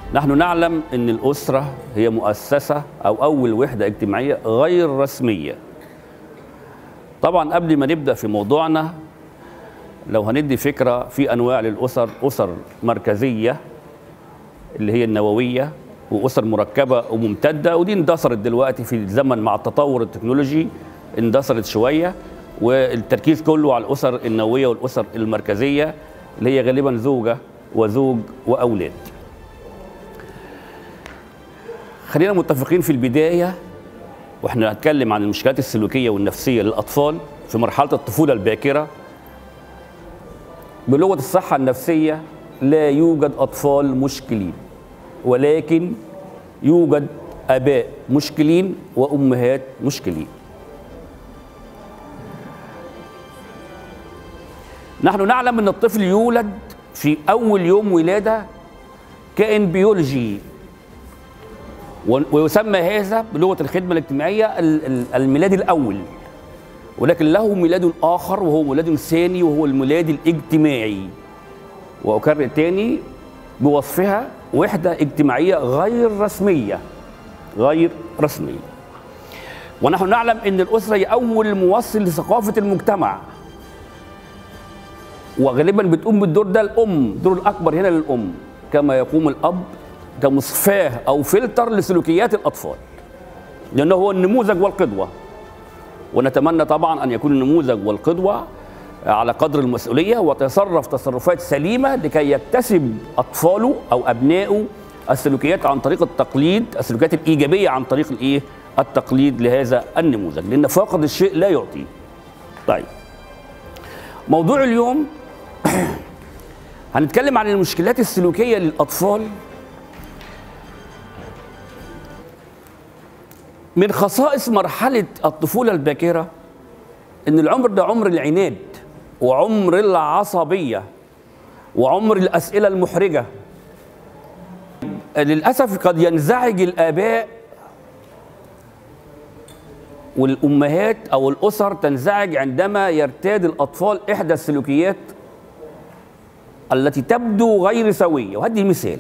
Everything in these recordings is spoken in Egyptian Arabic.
نحن نعلم ان الاسره هي مؤسسه او اول وحده اجتماعيه غير رسميه طبعا قبل ما نبدا في موضوعنا لو هندي فكره في انواع للاسر اسر مركزيه اللي هي النوويه واسر مركبه وممتده ودي اندثرت دلوقتي في الزمن مع التطور التكنولوجي اندثرت شويه والتركيز كله على الاسر النوويه والاسر المركزيه اللي هي غالبا زوجه وزوج واولاد خلينا متفقين في البدايه واحنا هنتكلم عن المشكلات السلوكيه والنفسيه للاطفال في مرحله الطفوله الباكره بلغه الصحه النفسيه لا يوجد اطفال مشكلين ولكن يوجد اباء مشكلين وامهات مشكلين نحن نعلم ان الطفل يولد في اول يوم ولاده كائن بيولوجي ويسمى هذا بلغه الخدمه الاجتماعيه الميلاد الاول ولكن له ميلاد اخر وهو ميلاد ثاني وهو الميلاد الاجتماعي واكرر تاني بوصفها وحده اجتماعيه غير رسميه غير رسميه ونحن نعلم ان الاسره هي اول موصل لثقافه المجتمع وغالبا بتقوم بالدور ده الام الدور الاكبر هنا للام كما يقوم الاب كمصفاه او فلتر لسلوكيات الاطفال لانه هو النموذج والقدوه ونتمنى طبعا ان يكون النموذج والقدوه على قدر المسؤوليه وتصرف تصرفات سليمه لكي يكتسب اطفاله او ابنائه السلوكيات عن طريق التقليد السلوكيات الايجابيه عن طريق الايه التقليد لهذا النموذج لان فاقد الشيء لا يعطي طيب موضوع اليوم هنتكلم عن المشكلات السلوكيه للاطفال من خصائص مرحله الطفوله الباكره ان العمر ده عمر العناد وعمر العصبيه وعمر الاسئله المحرجه للاسف قد ينزعج الاباء والامهات او الاسر تنزعج عندما يرتاد الاطفال احدى السلوكيات التي تبدو غير سويه وهدي مثال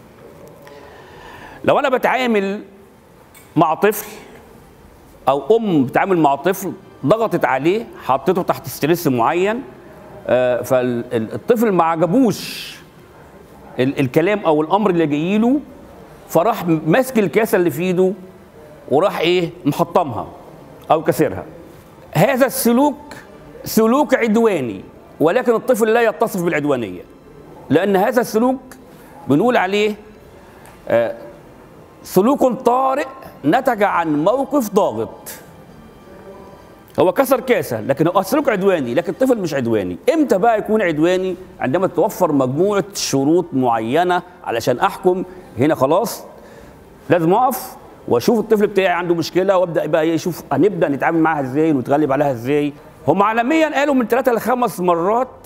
لو انا بتعامل مع طفل او ام بتعامل مع طفل ضغطت عليه حطيته تحت ستريس معين آه فالطفل ما عجبوش الكلام او الامر اللي جاي له فراح ماسك الكاسه اللي في ايده وراح ايه محطمها او كسرها هذا السلوك سلوك عدواني ولكن الطفل لا يتصف بالعدوانيه لان هذا السلوك بنقول عليه آه سلوك طارئ نتج عن موقف ضاغط هو كسر كاسه لكن هو سلوك عدواني لكن الطفل مش عدواني امتى بقى يكون عدواني عندما توفر مجموعه شروط معينه علشان احكم هنا خلاص لازم اقف واشوف الطفل بتاعي عنده مشكله وابدا بقى يشوف هنبدا نتعامل معاها ازاي ونتغلب عليها ازاي هم عالميا قالوا من ثلاثة لخمس مرات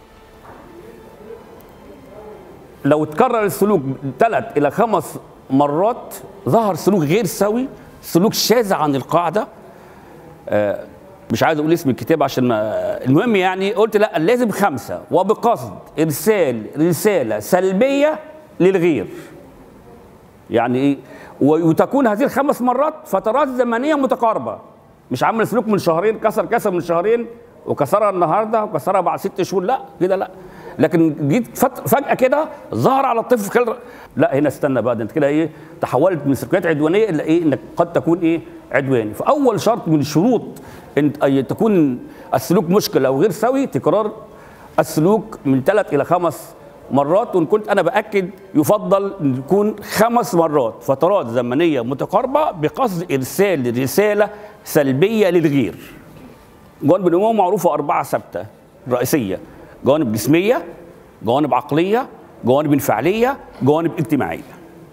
لو اتكرر السلوك ثلاث الى خمس مرات ظهر سلوك غير سوي سلوك شاذ عن القاعده آه مش عايز اقول اسم الكتاب عشان ما المهم يعني قلت لا لازم خمسه وبقصد ارسال رساله سلبيه للغير يعني ايه وتكون هذه الخمس مرات فترات زمنيه متقاربه مش عامل سلوك من شهرين كسر كسر من شهرين وكسرها النهارده وكسرها بعد ست شهور لا كده لا لكن جيت فجاه كده ظهر على الطفل خلال لا هنا استنى بقى ده انت كده ايه تحولت من سلوكيات عدوانيه الى ايه انك قد تكون ايه عدواني فاول شرط من الشروط ان تكون السلوك مشكله او غير سوي تكرار السلوك من ثلاث الى خمس مرات وان كنت انا باكد يفضل ان يكون خمس مرات فترات زمنيه متقاربه بقصد ارسال رساله سلبيه للغير جوانب النمو معروفه اربعه ثابته رئيسيه جوانب جسميه جوانب عقليه جوانب انفعاليه جوانب اجتماعيه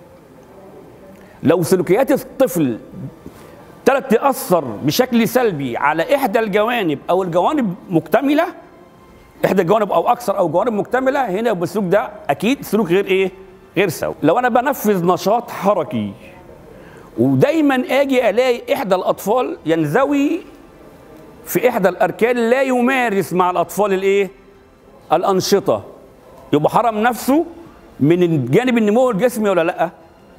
لو سلوكيات الطفل ابتدت تاثر بشكل سلبي على احدى الجوانب او الجوانب مكتمله احدى الجوانب او اكثر او جوانب مكتمله هنا بالسلوك ده اكيد سلوك غير ايه غير سوي لو انا بنفذ نشاط حركي ودايما اجي الاقي احدى الاطفال ينزوي في احدى الاركان لا يمارس مع الاطفال الايه الانشطه يبقى حرم نفسه من جانب النمو الجسمي ولا لا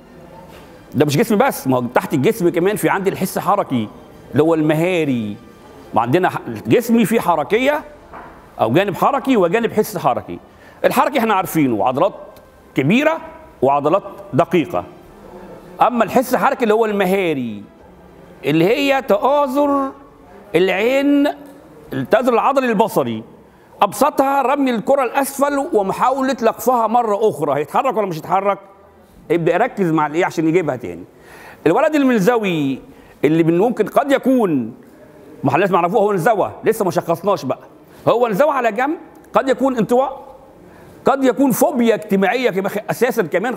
ده مش جسم بس ما هو تحت الجسم كمان في عندي الحس حركي اللي هو المهاري ما عندنا ح- جسمي فيه حركيه او جانب حركي وجانب حس حركي الحركي احنا عارفينه عضلات كبيره وعضلات دقيقه اما الحس الحركي اللي هو المهاري اللي هي تآزر العين التآزر العضلي البصري ابسطها رمي الكره الاسفل ومحاوله لقفها مره اخرى هيتحرك ولا مش هيتحرك يبدا يركز مع الايه عشان يجيبها تاني الولد الملزوي اللي من ممكن قد يكون ما احنا لازم نعرفوه هو انزوى لسه ما شخصناش بقى هو انزوى على جنب قد يكون انطواء قد يكون فوبيا اجتماعيه كما اساسا كمان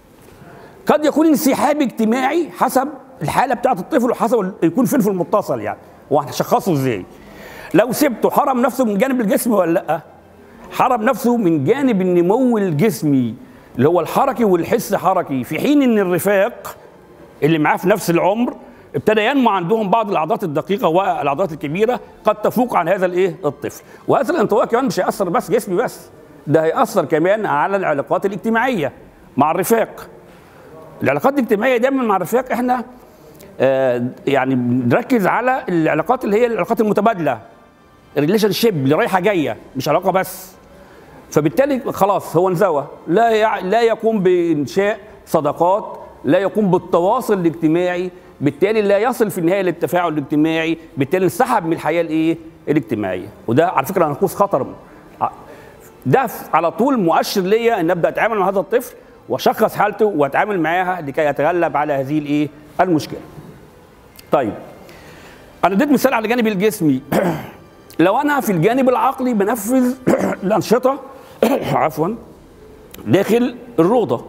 قد يكون انسحاب اجتماعي حسب الحاله بتاعت الطفل وحسب يكون فين في المتصل يعني وهنشخصه ازاي لو سبته حرم نفسه من جانب الجسم ولا لا حرم نفسه من جانب النمو الجسمي اللي هو الحركي والحس حركي في حين ان الرفاق اللي معاه في نفس العمر ابتدى ينمو عندهم بعض العضلات الدقيقه والعضلات الكبيره قد تفوق عن هذا الايه الطفل وهذا الانطواء كمان مش هياثر بس جسمي بس ده هياثر كمان على العلاقات الاجتماعيه مع الرفاق العلاقات الاجتماعيه دايما مع الرفاق احنا آه يعني بنركز على العلاقات اللي هي العلاقات المتبادله الريليشن شيب اللي رايحه جايه مش علاقه بس فبالتالي خلاص هو انزوى لا يع... لا يقوم بانشاء صداقات لا يقوم بالتواصل الاجتماعي بالتالي لا يصل في النهايه للتفاعل الاجتماعي بالتالي انسحب من الحياه الايه الاجتماعيه وده على فكره نقوص خطر ع- ده ف- على طول مؤشر ليا ان ابدا اتعامل مع هذا الطفل واشخص حالته واتعامل معاها لكي يتغلب على هذه الايه المشكله طيب انا اديت مثال على الجانب الجسمي لو انا في الجانب العقلي بنفذ الانشطه عفوا داخل الروضه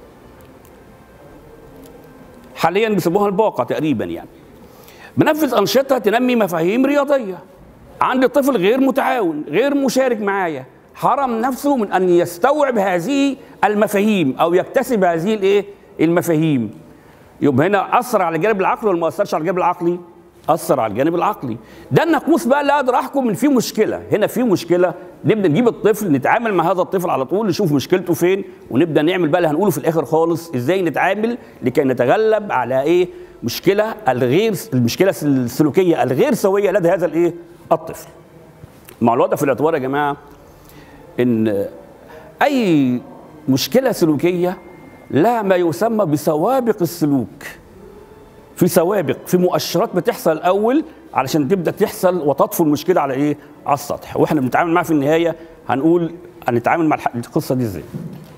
حاليا بيسموها الباقه تقريبا يعني بنفذ انشطه تنمي مفاهيم رياضيه عندي طفل غير متعاون غير مشارك معايا حرم نفسه من ان يستوعب هذه المفاهيم او يكتسب هذه الايه المفاهيم يبقى هنا اثر على الجانب العقلي ولا ما اثرش على الجانب العقلي اثر على الجانب العقلي ده الناقوس بقى اللي اقدر احكم ان في مشكله هنا في مشكله نبدا نجيب الطفل نتعامل مع هذا الطفل على طول نشوف مشكلته فين ونبدا نعمل بقى اللي هنقوله في الاخر خالص ازاي نتعامل لكي نتغلب على ايه مشكله الغير المشكله السلوكيه الغير سويه لدى هذا الايه الطفل مع الوضع في الاعتبار يا جماعه ان اي مشكله سلوكيه لها ما يسمى بسوابق السلوك في سوابق في مؤشرات بتحصل الاول علشان تبدا تحصل وتطفو المشكله على ايه على السطح واحنا بنتعامل معاها في النهايه هنقول هنتعامل مع الح- القصه دي ازاي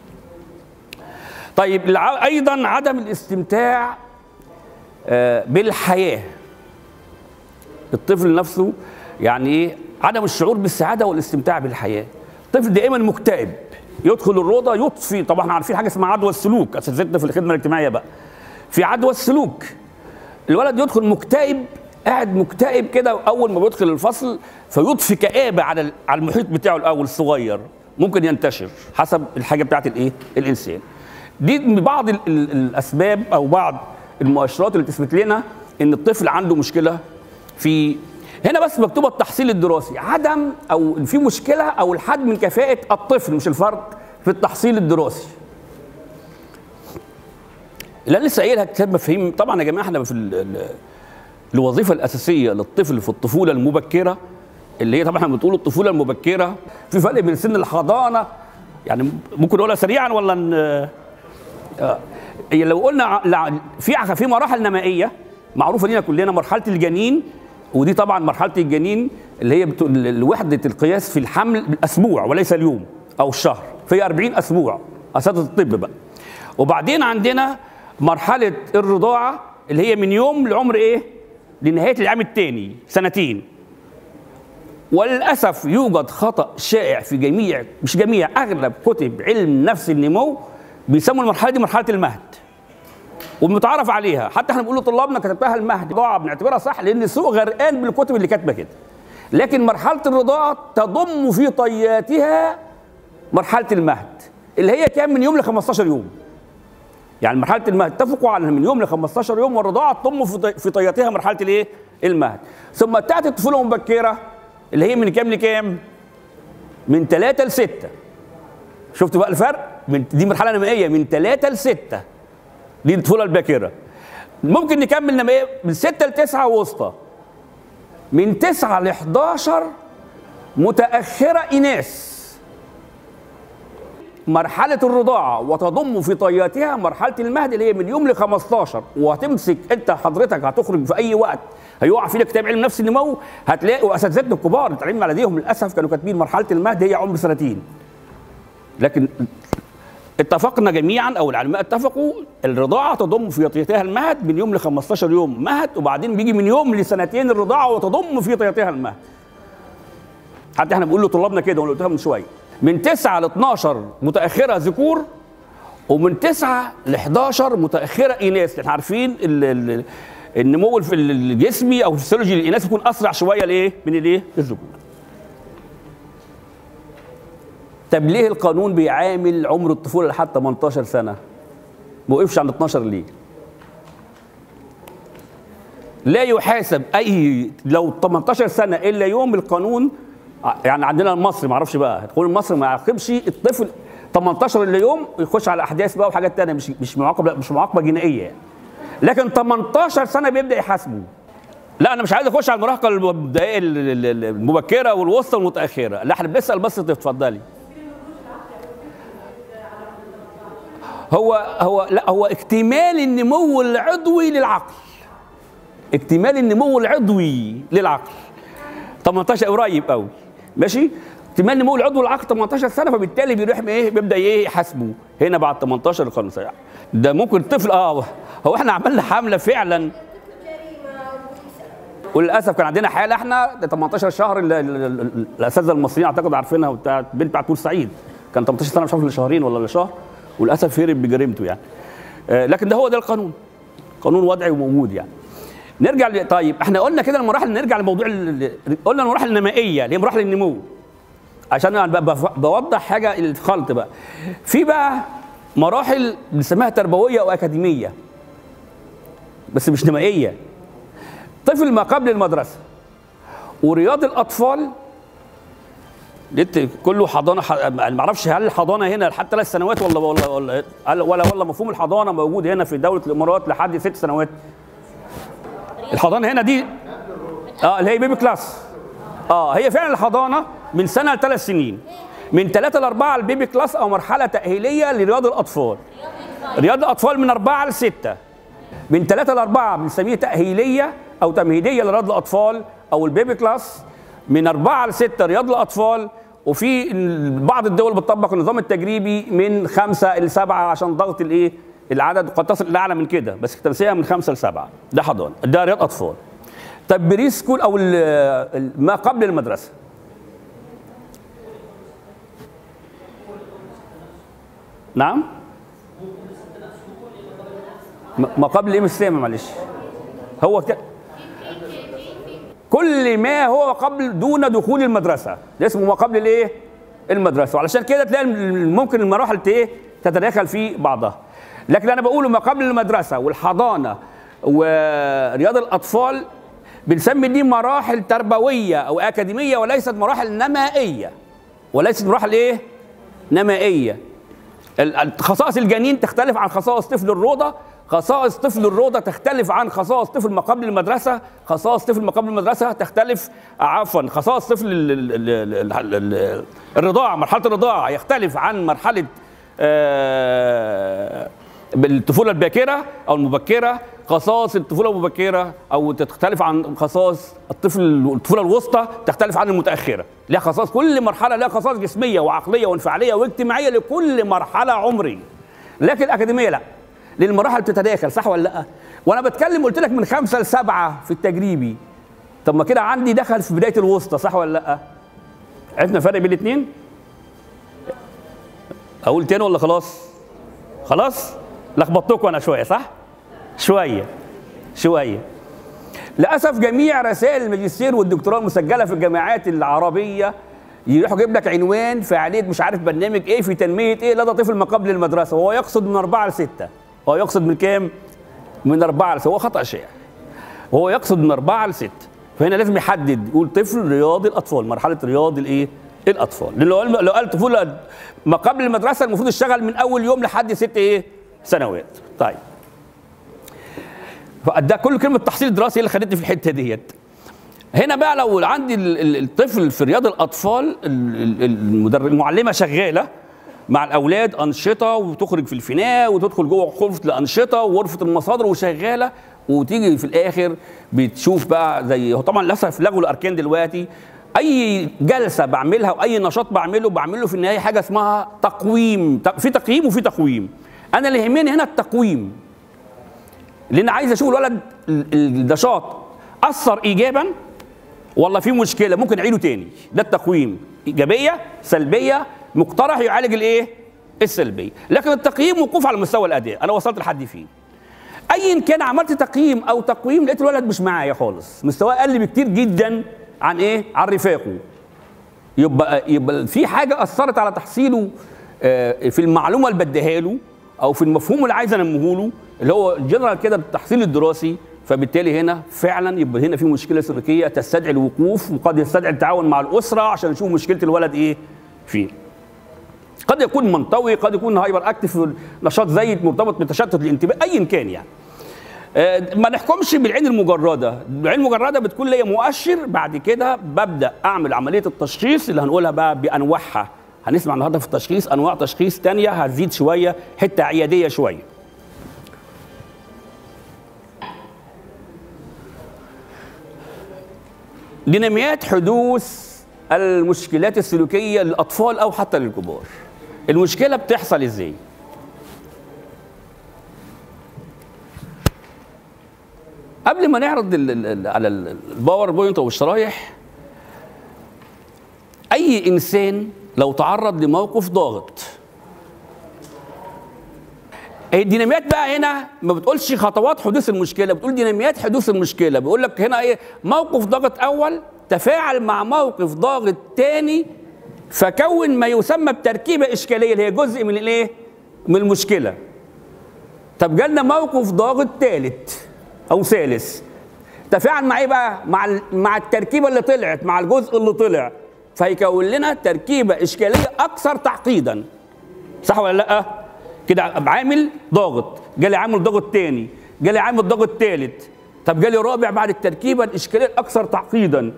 طيب الع- ايضا عدم الاستمتاع آه، بالحياه الطفل نفسه يعني ايه عدم الشعور بالسعاده والاستمتاع بالحياه الطفل دائما مكتئب يدخل الروضه يطفي طبعا احنا عارفين حاجه اسمها عدوى السلوك اساتذتنا في الخدمه الاجتماعيه بقى في عدوى السلوك الولد يدخل مكتئب قاعد مكتئب كده اول ما بيدخل الفصل فيضفي كآبه على على المحيط بتاعه الاول الصغير ممكن ينتشر حسب الحاجه بتاعت الايه الانسان دي من بعض ال ال الاسباب او بعض المؤشرات اللي تثبت لنا ان الطفل عنده مشكله في هنا بس مكتوبه التحصيل الدراسي عدم او في مشكله او الحد من كفاءه الطفل مش الفرد في التحصيل الدراسي اللي انا لسه قايلها كتاب مفاهيم طبعا يا جماعه احنا في ال- ال- الوظيفه الاساسيه للطفل في الطفوله المبكره اللي هي طبعا احنا بنقول الطفوله المبكره في فرق بين سن الحضانه يعني ممكن نقولها سريعا ولا ن... آه. هي لو قلنا ع- لا- في ع- في مراحل نمائيه معروفه لينا كلنا مرحله الجنين ودي طبعا مرحله الجنين اللي هي بت... ال- وحده القياس في الحمل الاسبوع وليس اليوم او الشهر في 40 اسبوع اساتذه الطب بقى وبعدين عندنا مرحله الرضاعه اللي هي من يوم لعمر ايه لنهايه العام الثاني سنتين وللاسف يوجد خطا شائع في جميع مش جميع اغلب كتب علم نفس النمو بيسموا المرحله دي مرحله المهد ومتعرف عليها حتى احنا بنقول لطلابنا كتبتها المهد ضاع بنعتبرها صح لان السوق غرقان بالكتب اللي كاتبه كده لكن مرحله الرضاعه تضم في طياتها مرحله المهد اللي هي كام من يوم ل 15 يوم يعني مرحله المهد اتفقوا على من يوم ل 15 يوم والرضاعه تضم في طي- في طياتها مرحله الايه المهد ثم تاتي الطفوله المبكره اللي هي من كام لكام من 3 ل 6 شفتوا بقى الفرق من دي مرحله نمائيه من 3 ل 6 دي الطفوله الباكره ممكن نكمل نمائيه من 6 ل 9 وسطى من 9 ل 11 متاخره اناث مرحلة الرضاعة وتضم في طياتها مرحلة المهد اللي هي من يوم ل 15 وهتمسك انت حضرتك هتخرج في اي وقت هيقع فينا كتاب علم نفس النمو هتلاقي واساتذتنا الكبار اللي اتعلمنا على ايديهم للاسف كانوا كاتبين مرحلة المهد هي عمر سنتين لكن اتفقنا جميعا او العلماء اتفقوا الرضاعه تضم في طياتها المهد من يوم ل 15 يوم مهد وبعدين بيجي من يوم لسنتين الرضاعه وتضم في طياتها المهد حتى احنا بنقول لطلابنا كده وانا قلتها من شويه من 9 ل 12 متاخره ذكور ومن 9 ل 11 متاخره اناث احنا عارفين ال- ال- النمو الف- الجسمي او الفسيولوجي للاناث بيكون اسرع شويه لايه من الايه الذكور طب ليه القانون بيعامل عمر الطفوله لحد 18 سنه ما وقفش عند 12 ليه لا يحاسب اي لو 18 سنه الا يوم القانون ع- يعني عندنا المصري ما اعرفش بقى القانون المصري ما يعاقبش الطفل 18 الا يوم يخش على احداث بقى وحاجات تانية مش مش معاقبه لا، مش معاقبه جنائيه يعني. لكن 18 سنه بيبدا يحاسبه لا انا مش عايز اخش على المراهقه المبدئيه ال- ال- ال- المبكره والوسطى والمتاخره لا احنا بنسال بس اتفضلي هو هو لا هو اكتمال النمو العضوي للعقل اكتمال النمو العضوي للعقل 18 قريب قوي ماشي اكتمال النمو العضوي للعقل 18 سنه فبالتالي بيروح ايه بيبدا ايه يحاسبه هنا بعد 18 القانون سريع ده ممكن الطفل اه هو احنا عملنا حمله فعلا وللاسف كان عندنا حاله احنا ده 18 شهر ال- ال- ال- الاساتذه المصريين اعتقد عارفينها بتاعت بنت بتاعت بورسعيد كان 18 سنه مش عارف لشهرين ولا لشهر وللاسف هرب بجريمته يعني آه، لكن ده هو ده القانون قانون وضعي وموجود يعني نرجع ل... طيب احنا قلنا كده المراحل نرجع لموضوع ال... قلنا المراحل النمائيه اللي هي مراحل النمو عشان انا ب- بف- بوضح حاجه الخلط بقى في بقى مراحل بنسميها تربويه او اكاديميه بس مش نمائيه طفل ما قبل المدرسه ورياض الاطفال لقيت كله حضانه ح... ما اعرفش هل الحضانه هنا لحد ثلاث سنوات ولا ولا ولا هل- ولا ولا مفهوم الحضانه موجود هنا في دوله الامارات لحد ست سنوات الحضانه هنا دي اه اللي هي بيبي كلاس اه هي فعلا الحضانه من سنه لثلاث سنين من ثلاثه لاربعه البيبي كلاس او مرحله تاهيليه لرياض الاطفال رياض الاطفال من اربعه لسته من ثلاثه لاربعه بنسميه تاهيليه او تمهيديه لرياض الاطفال او البيبي كلاس من اربعه لسته رياض الاطفال وفي ال- بعض الدول بتطبق النظام التجريبي من خمسه لسبعه عشان ضغط الايه العدد قد تصل الى اعلى من كده بس التنسيق من خمسه لسبعه ده حضانه ده رياض اطفال طب بري سكول او ال- ال- ما قبل المدرسه نعم ما ما قبل ايه مش سامع معلش هو ك... كل ما هو قبل دون دخول المدرسه ده اسمه ما قبل الايه المدرسه وعلشان كده تلاقي الم- ممكن المراحل ت- ايه تتداخل في بعضها لكن انا بقوله ما قبل المدرسه والحضانه ورياض الاطفال بنسمي دي مراحل تربويه او اكاديميه وليست مراحل نمائيه وليست مراحل ايه نمائيه ال- ال- خصائص الجنين تختلف عن خصائص طفل الروضه خصائص طفل الروضه تختلف عن خصائص طفل ما قبل المدرسه خصائص طفل ما قبل المدرسه تختلف عفوا خصائص طفل ال- ال- ال- ال- ال- الرضاعه مرحله الرضاعه يختلف عن مرحله آه، بالطفوله الباكره او المبكره خصائص الطفوله المبكره او تختلف عن خصائص الطفل الطفوله الوسطى تختلف عن المتاخره لها خصائص كل مرحله لها خصائص جسميه وعقليه وانفعاليه واجتماعيه لكل مرحله عمريه لكن الاكاديميه لا للمراحل بتتداخل صح ولا لا وانا بتكلم قلت لك من خمسه لسبعه في التجريبي طب ما كده عندي دخل في بدايه الوسطى صح ولا لا عرفنا الفرق بين الاثنين اقول تاني ولا خلاص خلاص لخبطتكم انا شويه صح شويه شويه للاسف جميع رسائل الماجستير والدكتوراه المسجله في الجامعات العربيه يروحوا يجيب لك عنوان فعاليه مش عارف برنامج ايه في تنميه ايه لدى طفل ما قبل المدرسه وهو يقصد من اربعه لسته هو يقصد من كام؟ من اربعه لسته هو خطا شائع وهو يقصد من اربعه لسته فهنا لازم يحدد يقول طفل رياضي الاطفال مرحله رياض الايه؟ الاطفال لان لو قال- لو قال طفوله ما قبل المدرسه المفروض يشتغل من اول يوم لحد ست ايه سنوات طيب فده كل كلمه تحصيل دراسي هي اللي خدتني في الحته ديت هنا بقى لو عندي ال- ال- الطفل في رياض الاطفال ال- ال- المدرب المعلمه شغاله مع الاولاد انشطه وتخرج في الفناء وتدخل جوه غرفه الانشطه وغرفه المصادر وشغاله وتيجي في الاخر بتشوف بقى زي هو طبعا للاسف لغوا الاركان دلوقتي اي جلسه بعملها واي نشاط بعمله بعمله في النهايه حاجه اسمها تقويم ت- في تقييم وفي تقويم انا اللي يهمني هنا التقويم لان عايز اشوف الولد ال- النشاط اثر ايجابا والله في مشكله ممكن اعيده تاني ده التقويم ايجابيه سلبيه مقترح يعالج الايه السلبيه لكن التقييم وقوف على مستوى الاداء انا وصلت لحد فيه ايا كان عملت تقييم او تقويم لقيت الولد مش معايا خالص مستواه اقل بكتير جدا عن ايه عن رفاقه يبقى يبقى في حاجه اثرت على تحصيله آه، في المعلومه اللي بديها له او في المفهوم اللي عايز انميه له اللي هو جنرال كده التحصيل الدراسي فبالتالي هنا فعلا يبقى هنا في مشكله سلوكيه تستدعي الوقوف وقد يستدعي التعاون مع الاسره عشان نشوف مشكله الولد ايه فيه قد يكون منطوي قد يكون هايبر اكتف نشاط زايد مرتبط بتشتت الانتباه ايا كان يعني آه، ما نحكمش بالعين المجرده العين المجرده بتكون ليا مؤشر بعد كده ببدا اعمل عمليه التشخيص اللي هنقولها بقى بانواعها هنسمع النهارده في التشخيص انواع تشخيص تانية هتزيد شويه حته عياديه شويه ديناميات حدوث المشكلات السلوكيه للاطفال او حتى للكبار المشكله بتحصل ازاي قبل ما نعرض ال ال ال على ال- الباوربوينت او الشرايح اي انسان لو تعرض لموقف ضاغط الديناميات بقى هنا ما بتقولش خطوات حدوث المشكله بتقول ديناميات حدوث المشكله بيقول لك هنا ايه موقف ضاغط اول تفاعل مع موقف ضاغط تاني فكون ما يسمى بتركيبه اشكاليه اللي هي جزء من الايه من المشكله طب جالنا موقف ضاغط ثالث او ثالث تفاعل مع ايه بقى مع ال- مع التركيبه اللي طلعت مع الجزء اللي طلع فيكون لنا تركيبه اشكاليه اكثر تعقيدا صح ولا لا كده عامل ضاغط جالي عامل ضاغط تاني جالي عامل ضاغط تالت طب جالي رابع بعد التركيبه الاشكاليه الاكثر تعقيدا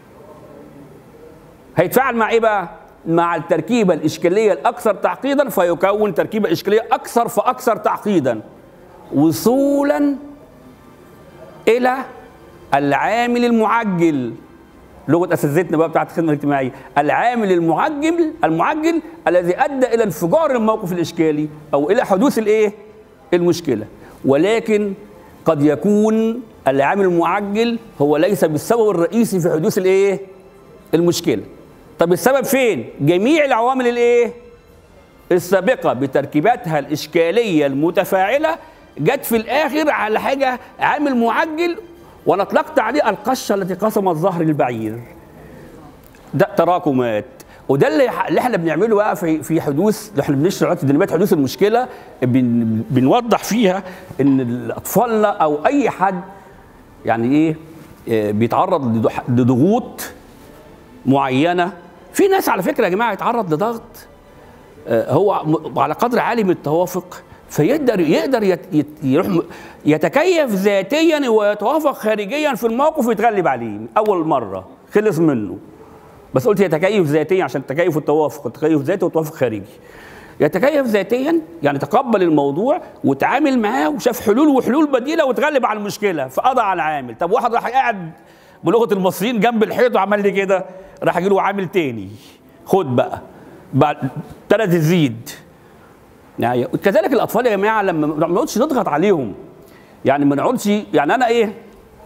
هيتفاعل مع ايه بقى مع التركيبه الاشكاليه الاكثر تعقيدا فيكون تركيبه اشكاليه اكثر فاكثر تعقيدا وصولا الى العامل المعجل لغه اساتذتنا بقى بتاعت الخدمه الاجتماعيه العامل المعجل المعجل الذي ادى الى انفجار الموقف الاشكالي او الى حدوث الايه المشكله ولكن قد يكون العامل المعجل هو ليس بالسبب الرئيسي في حدوث الايه المشكله طب السبب فين جميع العوامل الايه السابقه بتركيباتها الاشكاليه المتفاعله جت في الاخر على حاجه عامل معجل وانا اطلقت عليه القشه التي قسمت ظهر البعير ده تراكمات وده اللي اللي احنا بنعمله بقى في في حدوث احنا بنشرح دلوقتي ديناميات حدوث المشكله بن بنوضح فيها ان اطفالنا او اي حد يعني ايه آه، بيتعرض لضح- لضغوط معينه في ناس على فكره يا جماعه يتعرض لضغط آه، هو م- على قدر عالي من التوافق فيقدر يقدر يت يت يروح م- يتكيف ذاتيا ويتوافق خارجيا في الموقف ويتغلب عليه اول مره خلص منه بس قلت يتكيف ذاتيا عشان التكيف والتوافق التكيف ذاتي والتوافق خارجي يتكيف ذاتيا يعني تقبل الموضوع وتعامل معاه وشاف حلول وحلول بديله وتغلب على المشكله فقضى على العامل طب واحد راح قاعد بلغه المصريين جنب الحيط وعمل لي كده راح يجي له عامل تاني خد بقى بعد ابتدت تزيد يعني كذلك الاطفال يا جماعه لما ما نقعدش نضغط عليهم يعني ما نقعدش يعني انا ايه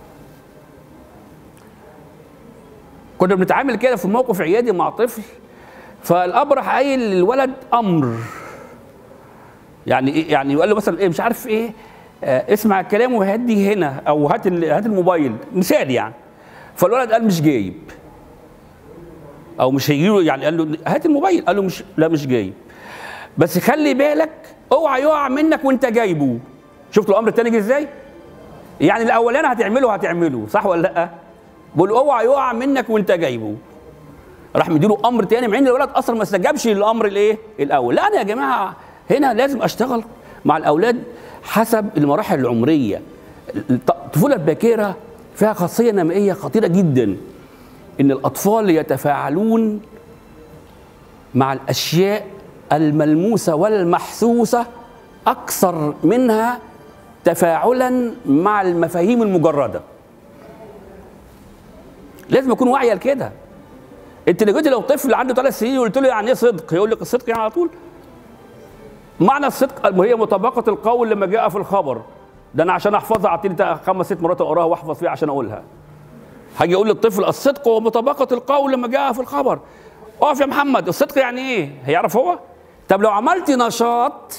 كنا بنتعامل كده في موقف عيادي مع طفل فالاب راح قايل للولد امر يعني ايه يعني يقول له مثلا ايه مش عارف ايه آه اسمع الكلام وهدي هنا او هات ال- هات الموبايل مثال يعني فالولد قال مش جايب او مش هيجي له يعني قال له هات الموبايل قال له مش لا مش جايب بس خلي بالك اوعى يقع منك وانت جايبه شفتوا الامر التاني جه ازاي يعني الاولاني هتعمله هتعمله صح ولا لا بقول اوعى يقع منك وانت جايبه راح مديله امر تاني مع ان الولد اصلا ما استجابش للامر الايه الاول لا انا يا جماعه هنا لازم اشتغل مع الاولاد حسب المراحل العمريه الطفوله الباكره فيها خاصيه نمائيه خطيره جدا ان الاطفال يتفاعلون مع الاشياء الملموسه والمحسوسه اكثر منها تفاعلا مع المفاهيم المجرده لازم اكون واعيه لكده انت دلوقتي لو طفل عنده ثلاث سنين وقلت له يعني ايه صدق يقول لك الصدق يعني على طول معنى الصدق هي مطابقه القول لما جاء في الخبر ده انا عشان احفظها اعطيني خمس ست مرات اقراها واحفظ فيها عشان اقولها هاجي اقول للطفل الصدق هو مطابقه القول لما جاء في الخبر اقف يا محمد الصدق يعني ايه هيعرف هو طب لو عملت نشاط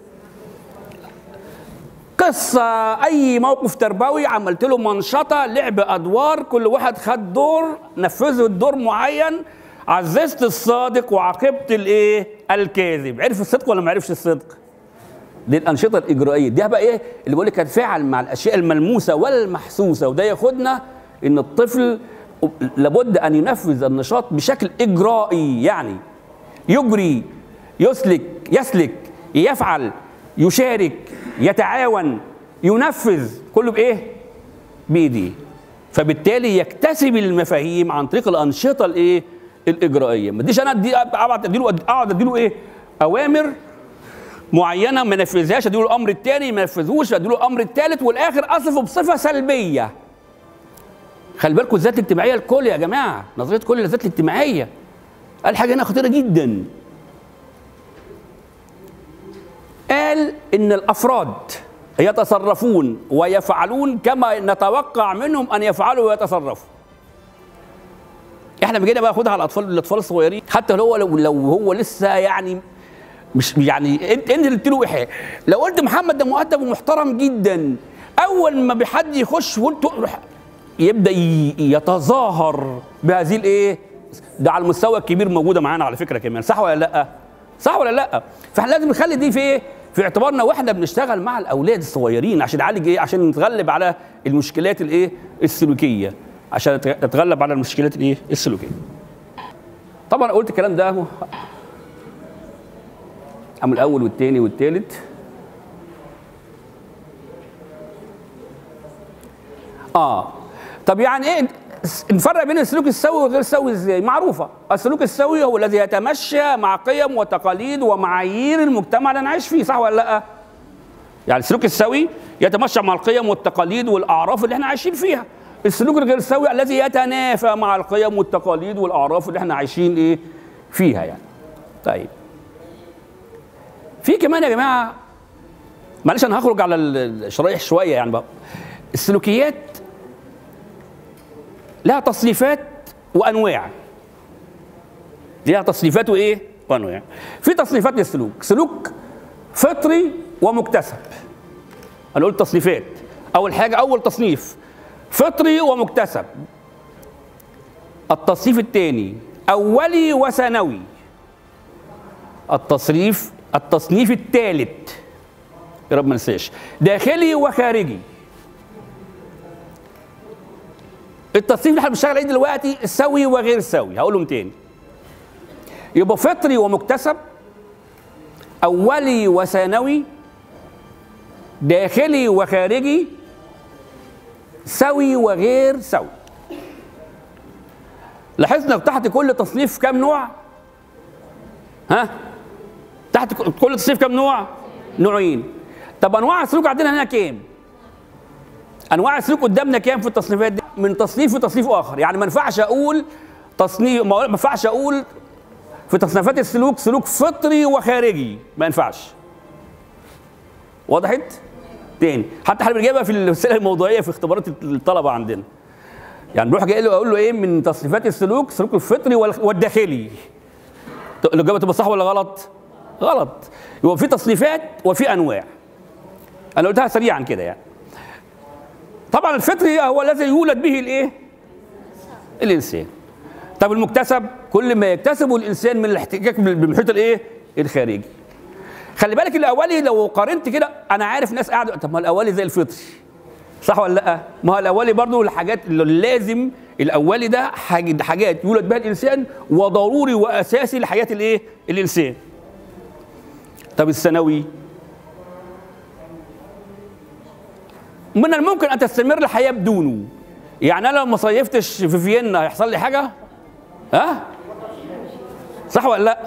قصة أي موقف تربوي عملت له منشطة لعب أدوار كل واحد خد دور نفذه الدور معين عززت الصادق وعاقبت الإيه؟ الكاذب عرف الصدق ولا ما عرفش الصدق؟ دي الأنشطة الإجرائية دي بقى إيه اللي بقول لك هتفاعل مع الأشياء الملموسة والمحسوسة وده ياخدنا إن الطفل لابد أن ينفذ النشاط بشكل إجرائي يعني يجري يسلك يسلك يفعل يشارك يتعاون ينفذ كله بايه بايديه فبالتالي يكتسب المفاهيم عن طريق الانشطه الايه الاجرائيه ما اديش انا ادي اقعد اديله اقعد اديله ايه اوامر معينه ما نفذهاش اديله الامر الثاني ما نفذهوش اديله الامر الثالث والاخر اصفه بصفه سلبيه خلي بالكم الذات الاجتماعيه الكل يا جماعه نظريه كل الذات الاجتماعيه قال حاجه هنا خطيره جدا قال ان الافراد يتصرفون ويفعلون كما نتوقع منهم ان يفعلوا ويتصرفوا احنا بقينا بقى خدها على الاطفال الاطفال الصغيرين حتى لو لو, لو هو لسه يعني مش يعني انت انت قلت له ايه لو قلت محمد ده مؤدب ومحترم جدا اول ما بحد يخش وانت يبدا يتظاهر بهذه الايه ده على المستوى الكبير موجوده معانا على فكره كمان صح ولا لا صح ولا لا فاحنا لازم نخلي دي في ايه في اعتبارنا واحنا بنشتغل مع الاولاد الصغيرين عشان نعالج ايه عشان نتغلب على المشكلات الايه السلوكيه عشان نتغلب على المشكلات الايه السلوكيه طبعا قلت الكلام ده عم الاول والثاني والثالث اه طب يعني ايه نفرق بين السلوك السوي والغير سوي ازاي؟ معروفه، السلوك السوي هو الذي يتمشى مع قيم وتقاليد ومعايير المجتمع اللي انا عايش فيه، صح ولا لا؟ يعني السلوك السوي يتمشى مع القيم والتقاليد والاعراف اللي احنا عايشين فيها. السلوك الغير سوي الذي يتنافى مع القيم والتقاليد والاعراف اللي احنا عايشين ايه؟ فيها يعني. طيب. في كمان يا جماعه معلش انا هخرج على الشرايح شويه يعني بقى. السلوكيات لها تصنيفات وانواع لها تصنيفات وايه وانواع في تصنيفات للسلوك سلوك فطري ومكتسب انا قلت تصنيفات اول حاجه اول تصنيف فطري ومكتسب التصنيف الثاني اولي وثانوي التصنيف التصنيف الثالث يا رب ما ننساش داخلي وخارجي التصنيف اللي احنا بنشتغل عليه دلوقتي سوي وغير سوي هقولهم تاني يبقى فطري ومكتسب اولي وثانوي داخلي وخارجي سوي وغير سوي لاحظنا تحت كل تصنيف كام نوع ها تحت كل تصنيف كام نوع نوعين طب انواع السلوك عندنا هنا كام انواع السلوك قدامنا كام في التصنيفات دي من تصنيف لتصنيف اخر يعني ما ينفعش اقول تصنيف ما ينفعش اقول في تصنيفات السلوك سلوك فطري وخارجي ما ينفعش وضحت تاني حتى احنا بنجيبها في الرساله الموضوعيه في اختبارات الطلبه عندنا يعني نروح جاي له اقول له ايه من تصنيفات السلوك السلوك الفطري والداخلي الاجابه تبقى صح ولا غلط غلط يبقى في تصنيفات وفي انواع انا قلتها سريعا كده يعني طبعا الفطري هو الذي يولد به الايه الانسان طب المكتسب كل ما يكتسبه الانسان من الاحتكاك بالمحيط الايه الخارجي خلي بالك الاولي لو قارنت كده انا عارف ناس قاعده طب ما الاولي زي الفطري صح ولا لا ما هو الاولي برضو الحاجات اللي لازم الاولي ده حاج- حاجات يولد بها الانسان وضروري واساسي لحياه الايه الانسان طب الثانوي من الممكن ان تستمر الحياه بدونه يعني انا لو ما صيفتش في فيينا هيحصل لي حاجه ها صح ولا لا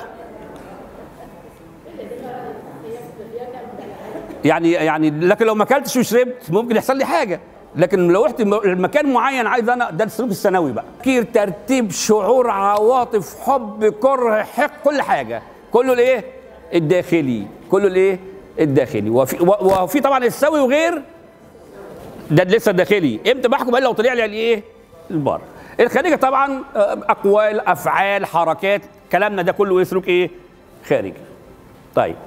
يعني يعني لكن لو ما اكلتش وشربت ممكن يحصل لي حاجه لكن لو رحت م- مكان معين عايز انا ده السلوك الثانوي بقى تفكير ترتيب شعور عواطف حب كره حق كل حاجه كله الايه الداخلي كله الايه الداخلي وفي, و- وفي طبعا السوي وغير ده لسه داخلي امتى بحكم الا لو طلع لي الايه البر الخارجي طبعا آه، اقوال افعال حركات كلامنا ده كله ايه سلوك ايه خارجي طيب